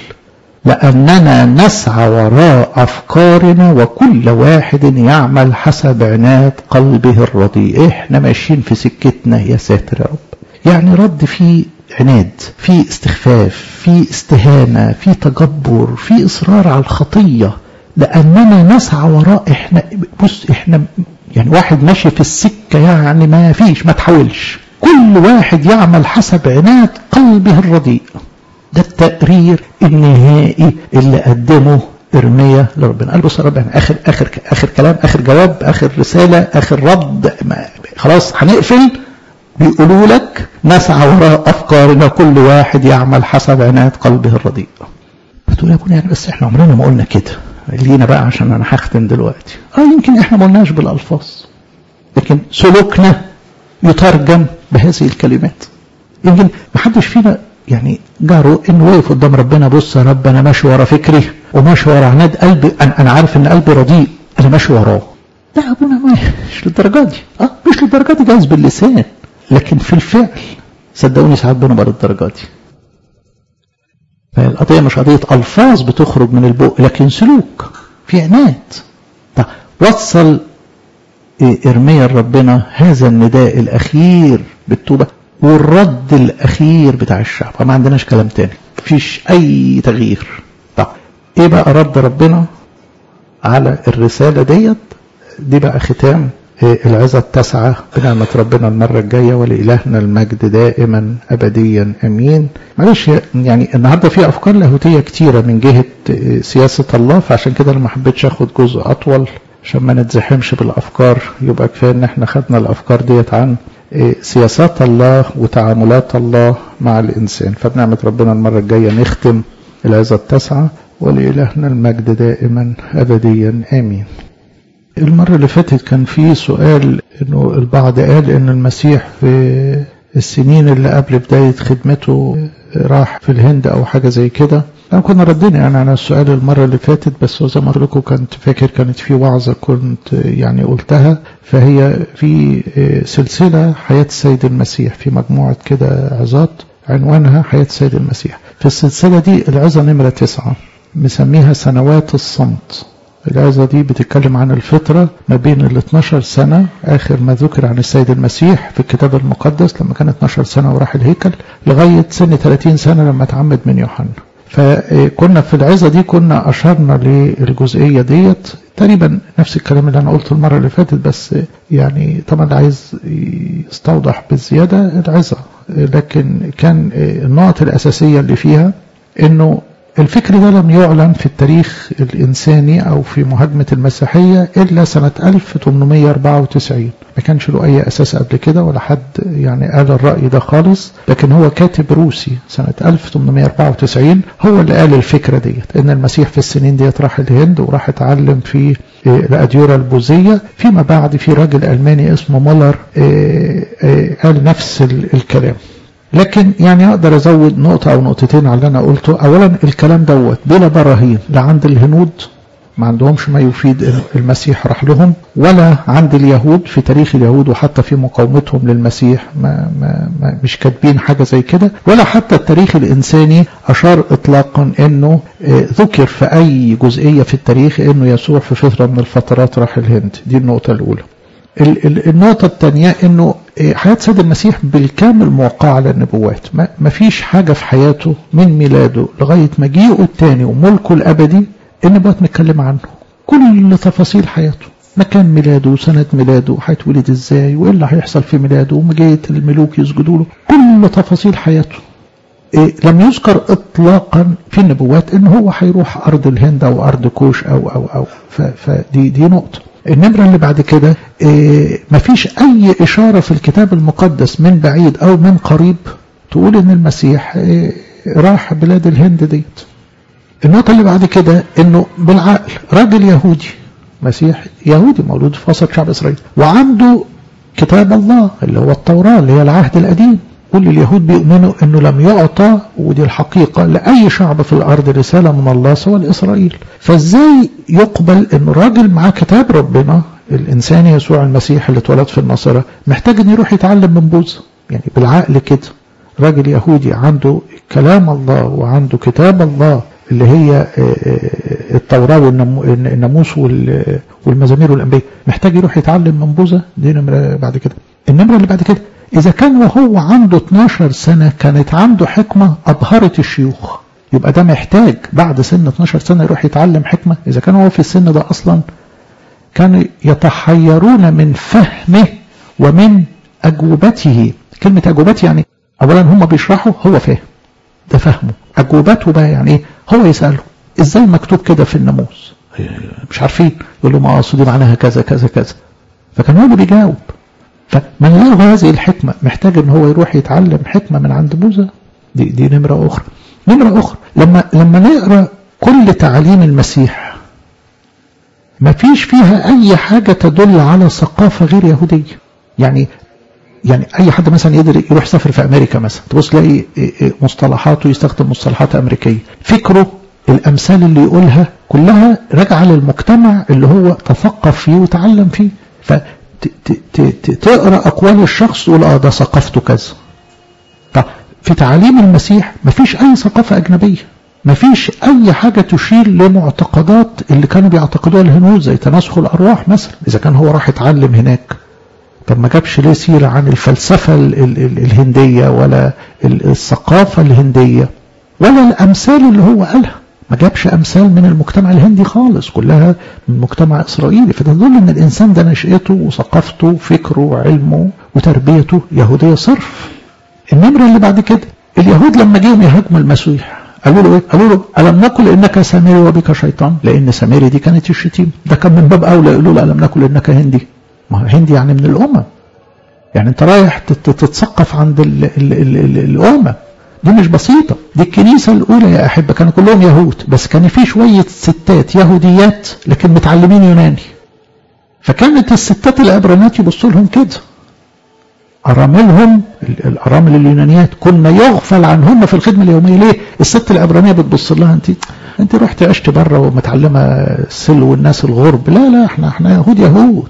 لأننا نسعى وراء أفكارنا وكل واحد يعمل حسب عناد قلبه الرضي إحنا ماشيين في سكتنا يا ساتر يا رب يعني رد في عناد في استخفاف في استهانة في تجبر في إصرار على الخطية لأننا نسعى وراء إحنا بص إحنا يعني واحد ماشي في السكة يعني ما فيش ما تحاولش كل واحد يعمل حسب عناد قلبه الرديء ده التقرير النهائي اللي قدمه ارميا لربنا قال بص يا رب يعني اخر اخر اخر كلام اخر جواب اخر رساله اخر رد خلاص هنقفل بيقولوا لك نسعى وراء افكارنا كل واحد يعمل حسب عناد قلبه الرديء بتقول يا ابونا يعني بس احنا عمرنا ما قلنا كده لينا بقى عشان انا هختم دلوقتي اه يمكن احنا ما قلناش بالالفاظ لكن سلوكنا يترجم بهذه الكلمات يمكن ما حدش فينا يعني جاره انه واقف قدام ربنا بص يا رب انا ماشي ورا فكري وماشي ورا عناد قلبي انا, أنا عارف ان قلبي رديء انا ماشي وراه لا ابونا مش للدرجه دي اه مش للدرجه دي جايز باللسان لكن في الفعل صدقوني ساعات بنبقى للدرجه دي فالقضيه مش قضيه الفاظ بتخرج من البق لكن سلوك في عناد طب وصل ارميا ربنا هذا النداء الاخير بالتوبه والرد الاخير بتاع الشعب ما عندناش كلام تاني مفيش اي تغيير طب ايه بقى رد ربنا على الرسالة ديت دي بقى ختام العظة التاسعة بنعمة ربنا المرة الجاية ولإلهنا المجد دائما أبديا أمين معلش يعني النهاردة في أفكار لاهوتية كتيرة من جهة سياسة الله فعشان كده أنا ما حبيتش أخد جزء أطول عشان ما نتزحمش بالأفكار يبقى كفاية إن احنا خدنا الأفكار ديت عن سياسات الله وتعاملات الله مع الإنسان فبنعمة ربنا المرة الجاية نختم العظة التاسعة ولإلهنا المجد دائما أبديا آمين المرة اللي فاتت كان في سؤال انه البعض قال ان المسيح في السنين اللي قبل بداية خدمته راح في الهند او حاجة زي كده انا كنا ردينا يعني على السؤال المرة اللي فاتت بس زي ما قلت لكم كنت فاكر كانت في وعظة كنت يعني قلتها فهي في سلسلة حياة السيد المسيح في مجموعة كده عظات عنوانها حياة السيد المسيح في السلسلة دي العظة نمرة تسعة مسميها سنوات الصمت العظة دي بتتكلم عن الفترة ما بين ال 12 سنة آخر ما ذكر عن السيد المسيح في الكتاب المقدس لما كان 12 سنة وراح الهيكل لغاية سن 30 سنة لما اتعمد من يوحنا فكنا في العظة دي كنا أشرنا للجزئية ديت تقريبا نفس الكلام اللي أنا قلته المرة اللي فاتت بس يعني طبعا اللي عايز يستوضح بالزيادة العظة لكن كان النقط الأساسية اللي فيها إنه الفكر ده لم يعلن في التاريخ الإنساني أو في مهاجمة المسيحية إلا سنة 1894 ما كانش له أي أساس قبل كده ولا حد يعني قال الرأي ده خالص لكن هو كاتب روسي سنة 1894 هو اللي قال الفكرة ديت إن المسيح في السنين ديت راح الهند وراح اتعلم في الأديرة البوذية فيما بعد في راجل ألماني اسمه مولر قال نفس الكلام لكن يعني اقدر ازود نقطة او نقطتين على اللي انا قلته اولا الكلام دوت بلا براهين لا عند الهنود ما عندهمش ما يفيد ان المسيح راح لهم ولا عند اليهود في تاريخ اليهود وحتى في مقاومتهم للمسيح ما, ما, ما مش كاتبين حاجة زي كده ولا حتى التاريخ الإنساني أشار إطلاقا أنه ذكر في أي جزئية في التاريخ أنه يسوع في فترة من الفترات راح الهند دي النقطة الأولى النقطة الثانية انه حياة سيد المسيح بالكامل موقعة على النبوات ما فيش حاجة في حياته من ميلاده لغاية مجيئه الثاني وملكه الأبدي النبوات متكلمة عنه كل تفاصيل حياته مكان ميلاده وسنة ميلاده هيتولد ازاي وايه اللي هيحصل في ميلاده ومجية الملوك يسجدوا له كل تفاصيل حياته إيه لم يذكر اطلاقا في النبوات ان هو هيروح ارض الهند او ارض كوش او او او فدي دي نقطه النمرة اللي بعد كده إيه مفيش أي إشارة في الكتاب المقدس من بعيد أو من قريب تقول إن المسيح إيه راح بلاد الهند ديت النقطة اللي بعد كده إنه بالعقل راجل يهودي مسيح يهودي مولود في وسط شعب إسرائيل وعنده كتاب الله اللي هو التوراة اللي هي العهد القديم كل اليهود بيؤمنوا انه لم يعطى ودي الحقيقة لأي شعب في الأرض رسالة من الله سوى لإسرائيل فازاي يقبل ان راجل معاه كتاب ربنا الإنسان يسوع المسيح اللي اتولد في الناصرة محتاج ان يروح يتعلم من بوذا يعني بالعقل كده راجل يهودي عنده كلام الله وعنده كتاب الله اللي هي التوراة والناموس والمزامير والأنبياء محتاج يروح يتعلم من بوذا دي نمرة بعد كده النمرة اللي بعد كده إذا كان وهو عنده 12 سنة كانت عنده حكمة أبهرت الشيوخ يبقى ده محتاج بعد سن 12 سنة يروح يتعلم حكمة إذا كان هو في السن ده أصلا كانوا يتحيرون من فهمه ومن أجوبته كلمة أجوبته يعني أولا هم بيشرحوا هو فاهم ده فهمه أجوبته بقى يعني إيه هو يسأله إزاي مكتوب كده في الناموس مش عارفين يقول له ما أقصد معناها كذا كذا كذا فكان هو اللي بيجاوب فمن له هذه الحكمة محتاج ان هو يروح يتعلم حكمة من عند بوذا دي, دي نمرة أخرى نمرة أخرى لما, لما نقرأ كل تعاليم المسيح ما فيش فيها أي حاجة تدل على ثقافة غير يهودية يعني يعني أي حد مثلا يقدر يروح يسافر في أمريكا مثلا تبص تلاقي مصطلحاته يستخدم مصطلحات أمريكية فكره الأمثال اللي يقولها كلها راجعة للمجتمع اللي هو تثقف فيه وتعلم فيه ف تقرا اقوال الشخص تقول اه ده ثقافته كذا طب في تعاليم المسيح مفيش اي ثقافه اجنبيه مفيش اي حاجه تشير لمعتقدات اللي كانوا بيعتقدوها الهنود زي تناسخ الارواح مثلا اذا كان هو راح يتعلم هناك طب ما جابش ليه سيره عن الفلسفه ال ال ال الهنديه ولا الثقافه الهنديه ولا الامثال اللي هو قالها ما جابش امثال من المجتمع الهندي خالص كلها من مجتمع اسرائيلي فتدل ان الانسان ده نشأته وثقافته وفكره وعلمه وتربيته يهوديه صرف النمره اللي بعد كده اليهود لما جيهم يهاجموا المسيح قالوا له ايه؟ قالوا له الم نقل انك سامري وبك شيطان لان سامري دي كانت الشتيمه ده كان من باب اولى يقولوا له الم نقل انك هندي ما هو هندي يعني من الامم يعني انت رايح تتثقف عند ال ال ال ال الامم دي مش بسيطة دي الكنيسة الأولى يا أحبة كانوا كلهم يهود بس كان في شوية ستات يهوديات لكن متعلمين يوناني فكانت الستات العبرانيات يبصوا لهم كده أراملهم الأرامل اليونانيات كنا يغفل عنهن في الخدمة اليومية ليه؟ الست العبرانية بتبص لها أنت أنت رحت عشت بره ومتعلمة السل والناس الغرب لا لا احنا احنا يهود يهود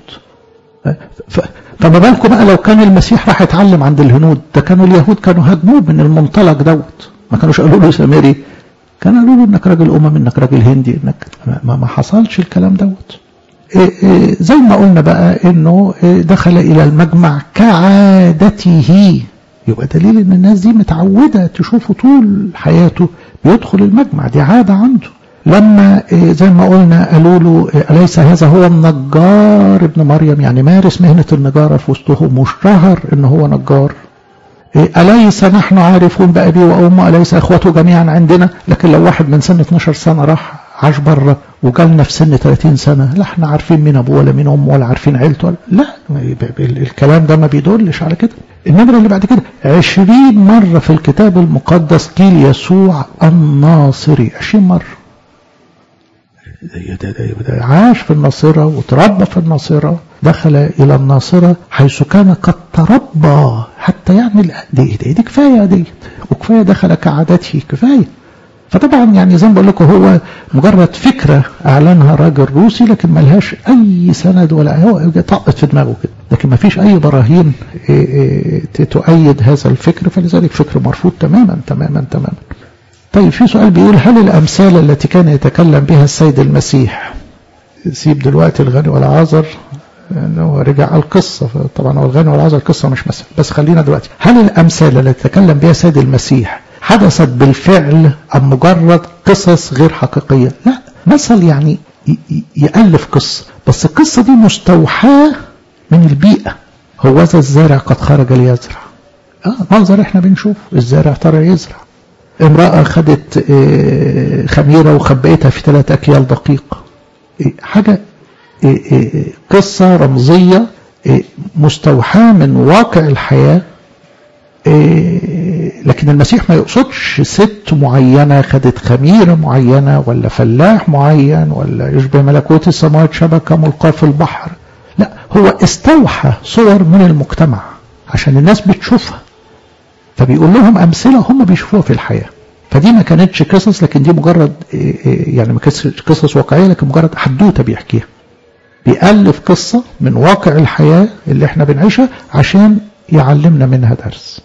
فما بالكم بقى لو كان المسيح راح يتعلم عند الهنود ده كانوا اليهود كانوا هاجموه من المنطلق دوت ما كانوش قالوا له سامري كانوا قالوا له انك راجل امم انك راجل هندي انك ما, ما حصلش الكلام دوت إيه إيه زي ما قلنا بقى انه إيه دخل الى المجمع كعادته يبقى دليل ان الناس دي متعوده تشوفه طول حياته بيدخل المجمع دي عاده عنده لما زي ما قلنا قالوا له أليس هذا هو النجار ابن مريم يعني مارس مهنة النجارة في وسطهم واشتهر ان هو نجار أليس نحن عارفون بأبي وأمه أليس إخوته جميعا عندنا لكن لو واحد من سن 12 سنة راح عاش بره وجالنا في سن 30 سنة لا احنا عارفين مين أبوه ولا مين أمه ولا عارفين عيلته ولا لا الكلام ده ما بيدلش على كده النمرة اللي بعد كده 20 مرة في الكتاب المقدس قيل يسوع الناصري 20 مرة عاش في الناصرة وتربى في الناصرة دخل إلى الناصرة حيث كان قد تربى حتى يعمل دي, دي, دي كفاية دي وكفاية دخل كعادته كفاية فطبعا يعني زي ما بقول لكم هو مجرد فكرة أعلنها راجل روسي لكن ملهاش أي سند ولا هو طقت في دماغه كده لكن ما فيش أي براهين تؤيد هذا الفكر فلذلك فكر مرفوض تماما تماما تماما طيب في سؤال بيقول هل الأمثال التي كان يتكلم بها السيد المسيح سيب دلوقتي الغني والعازر انه رجع على القصة طبعا هو الغني والعظة القصة مش مثل بس خلينا دلوقتي هل الأمثال التي تكلم بها سيد المسيح حدثت بالفعل أم مجرد قصص غير حقيقية لا مثل يعني يألف قصة بس القصة دي مستوحاة من البيئة هو ذا الزارع قد خرج ليزرع اه منظر احنا بنشوف الزارع ترى يزرع امرأة خدت خميرة وخبئتها في ثلاث أكيال دقيق حاجة قصة رمزية مستوحاة من واقع الحياة لكن المسيح ما يقصدش ست معينة خدت خميرة معينة ولا فلاح معين ولا يشبه ملكوت السماوات شبكة ملقاة في البحر لا هو استوحى صور من المجتمع عشان الناس بتشوفها فبيقول لهم أمثلة هم بيشوفوها في الحياة فدي ما كانتش قصص لكن دي مجرد يعني ما كانتش قصص واقعية لكن مجرد حدوتة بيحكيها بيألف قصة من واقع الحياة اللي احنا بنعيشها عشان يعلمنا منها درس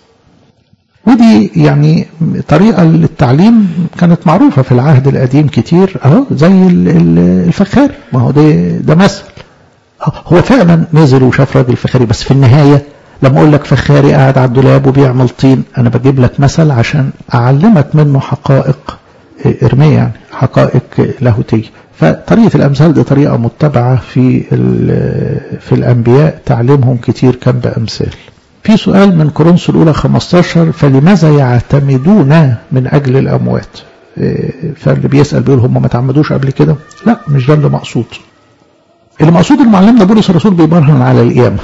ودي يعني طريقة للتعليم كانت معروفة في العهد القديم كتير اهو زي الفخار ما هو ده ده مثل هو فعلا نزل وشاف راجل فخاري بس في النهاية لما اقول لك فخاري قاعد على الدولاب وبيعمل طين انا بجيب لك مثل عشان اعلمك منه حقائق ارمية يعني حقائق لاهوتية فطريقة الامثال دي طريقة متبعة في في الانبياء تعليمهم كتير كان بامثال في سؤال من كورنثوس الاولى 15 فلماذا يعتمدون من اجل الاموات فاللي بيسال بيقول هم ما تعمدوش قبل كده لا مش ده اللي مقصود اللي مقصود المعلم ده بولس الرسول بيبرهن على القيامه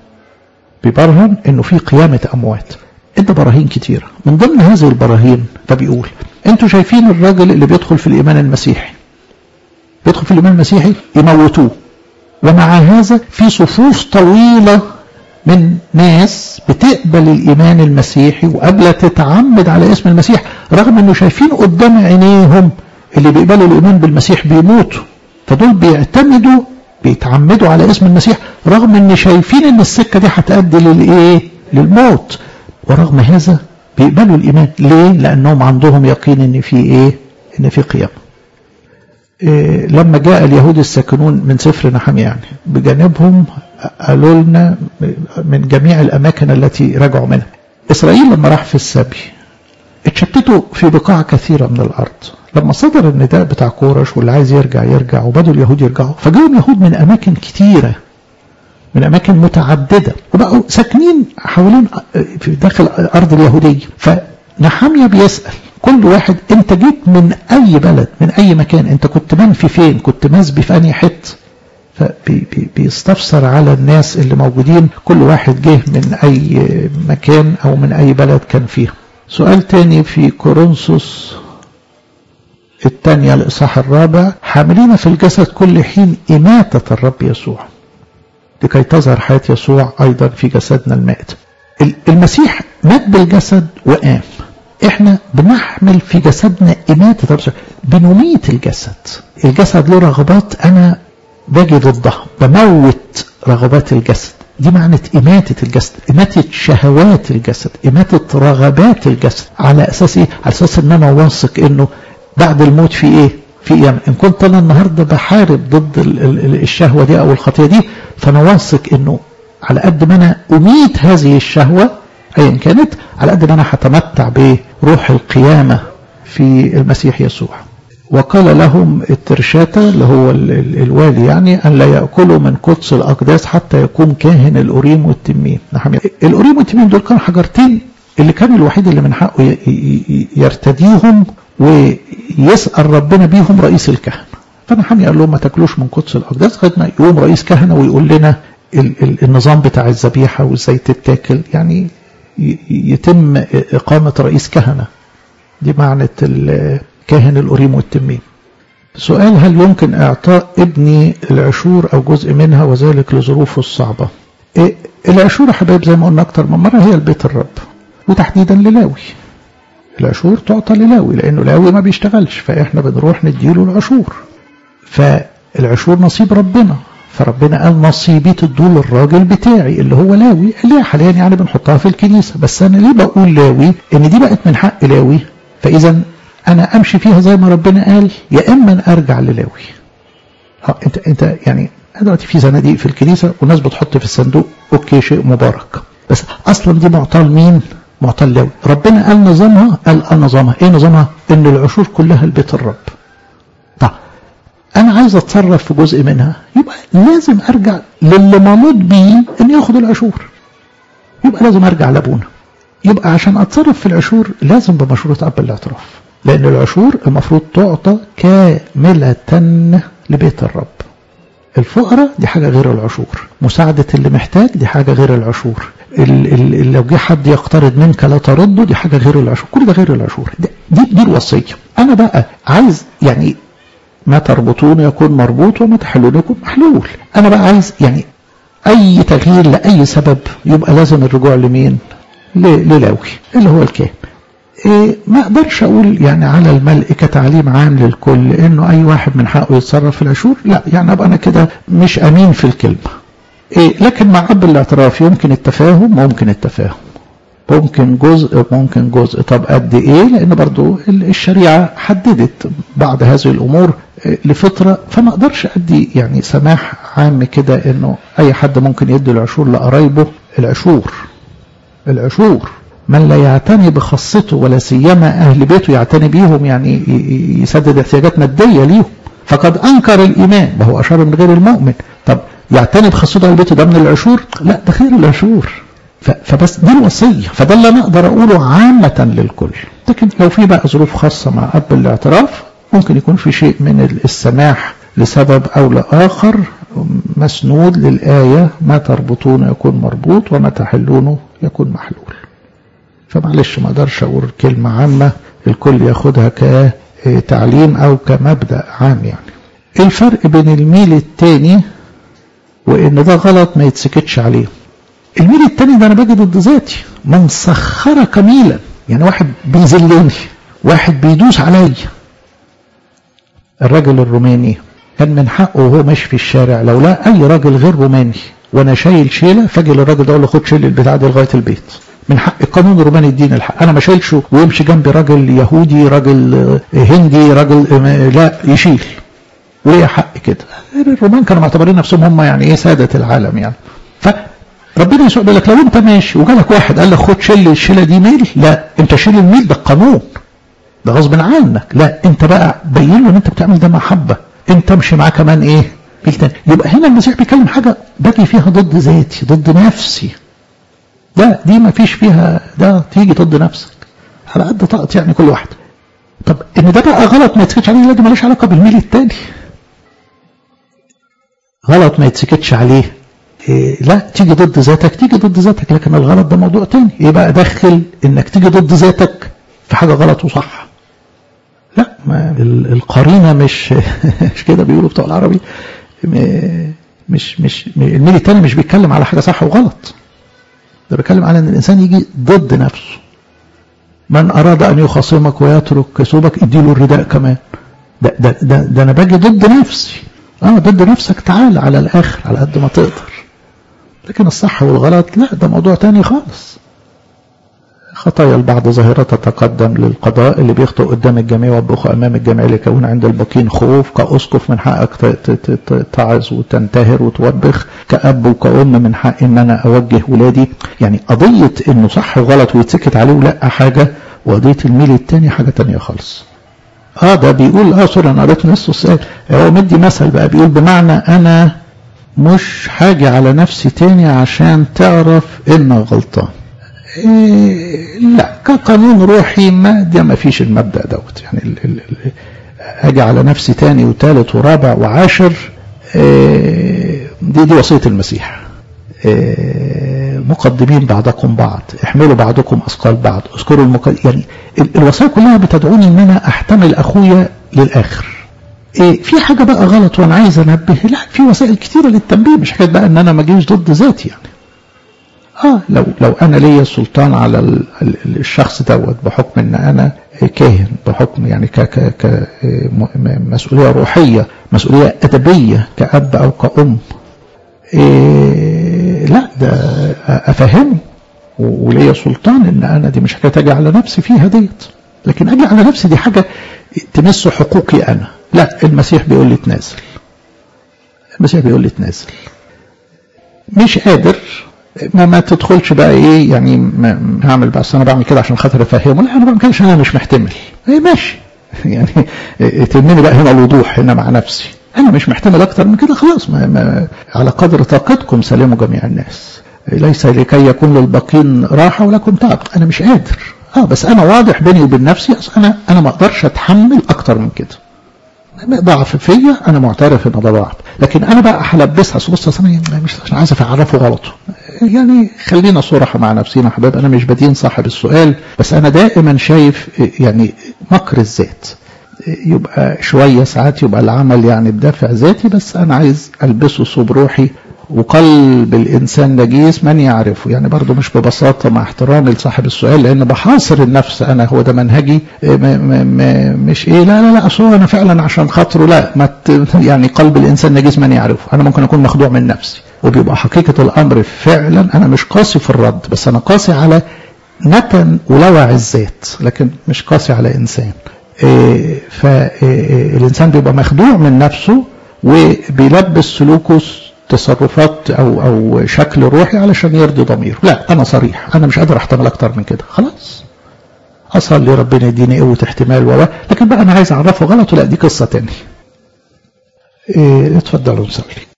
بيبرهن انه في قيامه اموات ادى براهين كتيره من ضمن هذه البراهين فبيقول انتوا شايفين الراجل اللي بيدخل في الايمان المسيحي بيدخل في الايمان المسيحي يموتوه ومع هذا في صفوف طويله من ناس بتقبل الايمان المسيحي وقبل تتعمد على اسم المسيح رغم انه شايفين قدام عينيهم اللي بيقبلوا الايمان بالمسيح بيموتوا فدول بيعتمدوا بيتعمدوا على اسم المسيح رغم ان شايفين ان السكه دي هتؤدي للايه للموت ورغم هذا بيقبلوا الايمان ليه لانهم عندهم يقين ان في ايه ان في قيامه إيه لما جاء اليهود الساكنون من سفر نحم يعني بجانبهم قالوا لنا من جميع الأماكن التي رجعوا منها إسرائيل لما راح في السبي اتشتتوا في بقاع كثيرة من الأرض لما صدر النداء بتاع كورش واللي عايز يرجع يرجع وبدوا اليهود يرجعوا فجاهم يهود من أماكن كثيرة من أماكن متعددة وبقوا ساكنين حوالين في داخل أرض اليهودية فنحامية بيسأل كل واحد انت جيت من اي بلد من اي مكان انت كنت منفي فين كنت مسبي في انهي حته فبيستفسر على الناس اللي موجودين كل واحد جه من اي مكان او من اي بلد كان فيها سؤال تاني في كورنثوس الثانية الإصحاح الرابع حاملين في الجسد كل حين إماتة الرب يسوع لكي تظهر حياة يسوع أيضا في جسدنا المائت المسيح مات بالجسد وقام احنا بنحمل في جسدنا إماتة الرب بنميت الجسد الجسد له رغبات أنا باجي ضدها بموت رغبات الجسد دي معنى إماتة الجسد إماتة شهوات الجسد إماتة رغبات الجسد على أساس إيه؟ على أساس إن أنا واثق إنه بعد الموت في إيه؟ في قيامة إن كنت أنا النهاردة بحارب ضد الشهوة دي أو الخطية دي فأنا واثق إنه على قد ما أنا أميت هذه الشهوة أيا كانت على قد ما أنا هتمتع بروح القيامة في المسيح يسوع وقال لهم الترشاتة اللي هو الوالي يعني أن لا يأكلوا من قدس الأقداس حتى يكون كاهن الأوريم والتميم الأوريم والتميم دول كانوا حجرتين اللي كان الوحيد اللي من حقه يرتديهم ويسأل ربنا بيهم رئيس الكهنة فنحمي قال لهم ما تاكلوش من قدس الأقداس لغايه ما يقوم رئيس كهنة ويقول لنا النظام بتاع الذبيحة وازاي تتاكل يعني يتم إقامة رئيس كهنة دي معنى كاهن الأوريم والتميم سؤال هل يمكن إعطاء ابني العشور أو جزء منها وذلك لظروفه الصعبة إيه العشور يا حبايب زي ما قلنا أكتر من مرة هي البيت الرب وتحديدا للاوي العشور تعطى للاوي لأنه لاوي ما بيشتغلش فإحنا بنروح نديله العشور فالعشور نصيب ربنا فربنا قال نصيبي تدوا للراجل بتاعي اللي هو لاوي اللي حاليا يعني بنحطها في الكنيسة بس أنا ليه بقول لاوي إن دي بقت من حق لاوي فإذا انا امشي فيها زي ما ربنا قال يا اما ارجع للاوي اه انت انت يعني دلوقتي في صناديق في الكنيسة والناس بتحط في الصندوق أوكي شيء مبارك بس أصلا دي معطاة لمين؟ معطاة للاوي ربنا قال نظامها قال اه نظامها ايه نظامها؟ ان العشور كلها لبيت الرب طب انا عايز اتصرف في جزء منها يبقى لازم ارجع للي منوط بيه ان ياخد العشور يبقى لازم ارجع لابونا يبقى عشان اتصرف في العشور لازم بمشروط اب الاعتراف لان العشور المفروض تعطى كاملة لبيت الرب الفقراء دي حاجة غير العشور مساعدة اللي محتاج دي حاجة غير العشور ال ال لو جه حد يقترض منك لا ترده دي حاجة غير العشور كل ده غير العشور دي, دي, دي الوصية أنا بقى عايز يعني ما تربطون يكون مربوط وما تحلون يكون محلول أنا بقى عايز يعني أي تغيير لأي سبب يبقى لازم الرجوع لمين للاوي اللي هو الكاهن إيه ما اقدرش اقول يعني على الملء كتعليم عام للكل انه اي واحد من حقه يتصرف في العشور لا يعني ابقى انا كده مش امين في الكلمه إيه لكن مع اب الاعتراف يمكن التفاهم ممكن التفاهم ممكن جزء ممكن جزء طب قد ايه لان برضو الشريعه حددت بعض هذه الامور لفتره فما اقدرش ادي يعني سماح عام كده انه اي حد ممكن يدي العشور لقرايبه العشور العشور من لا يعتني بخاصته ولا سيما أهل بيته يعتني بيهم يعني يسدد احتياجات مادية ليهم فقد أنكر الإيمان وهو أشار من غير المؤمن طب يعتني بخاصته أهل بيته ده من العشور لا ده غير العشور فبس دي الوصية فده اللي أنا أقدر أقوله عامة للكل لكن لو في بقى ظروف خاصة مع أب الاعتراف ممكن يكون في شيء من السماح لسبب أو لآخر مسنود للآية ما تربطون يكون مربوط وما تحلونه يكون محلول فمعلش ما اقدرش اقول كلمة عامة الكل ياخدها كتعليم او كمبدأ عام يعني الفرق بين الميل التاني وان ده غلط ما يتسكتش عليه الميل التاني ده انا باجي ضد ذاتي من سخرك ميلا يعني واحد بيذلني واحد بيدوس عليا الراجل الروماني كان من حقه وهو ماشي في الشارع لو لا اي راجل غير روماني وانا شايل شيله فاجي للراجل ده اقول له خد شيل البتاع دي لغايه البيت من حق القانون الروماني يديني الحق انا ما شايلش ويمشي جنبي راجل يهودي راجل هندي راجل لا يشيل وليه حق كده الرومان كانوا معتبرين نفسهم هم يعني ايه ساده العالم يعني فربنا يسوع بيقول لك لو انت ماشي وجالك واحد قال لك خد شيل الشيله دي ميل لا انت شيل الميل ده القانون ده غصب عنك لا انت بقى بين له ان انت بتعمل ده محبه انت امشي معاه كمان ايه ميل تاني يبقى هنا المسيح بيتكلم حاجه باجي فيها ضد ذاتي ضد نفسي لا دي ما فيش فيها ده تيجي ضد نفسك على قد طاقتي يعني كل واحد طب ان ده بقى غلط ما يتسكتش عليه لا ده ملوش علاقه بالميل التاني غلط ما يتسكتش عليه إيه لا تيجي ضد ذاتك تيجي ضد ذاتك لكن الغلط ده موضوع تاني يبقى دخل انك تيجي ضد ذاتك في حاجه غلط وصح لا ما القرينه مش مش كده بيقولوا بتوع العربي مش مش الميل التاني مش بيتكلم على حاجه صح وغلط ده بيتكلم على ان الانسان يجي ضد نفسه من اراد ان يخاصمك ويترك ثوبك اديله الرداء كمان ده, ده, ده, ده انا باجي ضد نفسي اه ضد نفسك تعال على الاخر على قد ما تقدر لكن الصح والغلط لا ده موضوع تاني خالص خطايا البعض ظاهرة تتقدم للقضاء اللي بيخطئ قدام الجميع ويطبخ أمام الجميع ليكون عند الباقين خوف كأسقف من حقك تعظ وتنتهر وتوبخ كأب وكأم من حق إن أنا أوجه ولادي يعني قضية إنه صح وغلط ويتسكت عليه ولا حاجة وقضية الميل التاني حاجة تانية خالص اه ده بيقول اه سوري انا قريت نص السؤال هو مدي مثل بقى بيقول بمعنى انا مش حاجة على نفسي تاني عشان تعرف انك غلطان إيه لا كقانون روحي ما ده ما فيش المبدأ دوت يعني ال ال ال اجي على نفسي تاني وثالث ورابع وعاشر إيه دي دي وصية المسيح إيه مقدمين بعضكم بعض احملوا بعضكم اثقال بعض اذكروا المقد... يعني الوصايا كلها بتدعوني ان انا احتمل اخويا للاخر إيه في حاجه بقى غلط وانا عايز انبه لا في وسائل كتيره للتنبيه مش حكايه بقى ان انا ما اجيش ضد ذاتي يعني اه لو لو انا ليا سلطان على الشخص دوت بحكم ان انا كاهن بحكم يعني ك ك ك مسؤوليه روحيه مسؤوليه ادبيه كاب او كأم إيه لا ده افهمه وليا سلطان ان انا دي مش حكايه اجي على نفسي فيها ديت لكن اجي على نفسي دي حاجه تمس حقوقي انا لا المسيح بيقول لي تنازل المسيح بيقول لي تنازل مش قادر ما, ما تدخلش بقى ايه يعني ما هعمل بس انا بعمل كده عشان خاطر افهمه لا انا بعمل كده عشان انا مش محتمل ايه ماشي يعني تهمني بقى هنا الوضوح هنا مع نفسي انا مش محتمل اكتر من كده خلاص ما ما على قدر طاقتكم سلموا جميع الناس ليس لكي يكون للباقين راحه ولكم تعب انا مش قادر اه بس انا واضح بيني وبين نفسي انا انا ما اقدرش اتحمل اكتر من كده ضعف فيا انا معترف ان ده ضعف لكن انا بقى هلبسها بص اصل انا مش عشان عايز اعرفه غلطه يعني خلينا صراحة مع نفسنا حبايب انا مش بدين صاحب السؤال بس انا دائما شايف يعني مكر الذات يبقى شوية ساعات يبقى العمل يعني بدافع ذاتي بس انا عايز البسه صوب روحي وقلب الإنسان نجيس من يعرفه يعني برضه مش ببساطة مع احترامي لصاحب السؤال لأن بحاصر النفس أنا هو ده منهجي ما ما ما مش إيه لا لا لا أصل أنا فعلا عشان خاطره لا ما يعني قلب الإنسان نجيس من يعرفه أنا ممكن أكون مخدوع من نفسي وبيبقى حقيقة الأمر فعلا أنا مش قاسي في الرد بس أنا قاسي على نتن ولوع الذات لكن مش قاسي على إنسان إيه فالإنسان بيبقى مخدوع من نفسه وبيلبس سلوكه تصرفات او او شكل روحي علشان يرضي ضميره لا انا صريح انا مش قادر احتمل اكتر من كده خلاص اصلي ربنا يديني قوه احتمال و لكن بقى انا عايز اعرفه غلط لا دي قصه تاني إيه اتفضلوا نصلي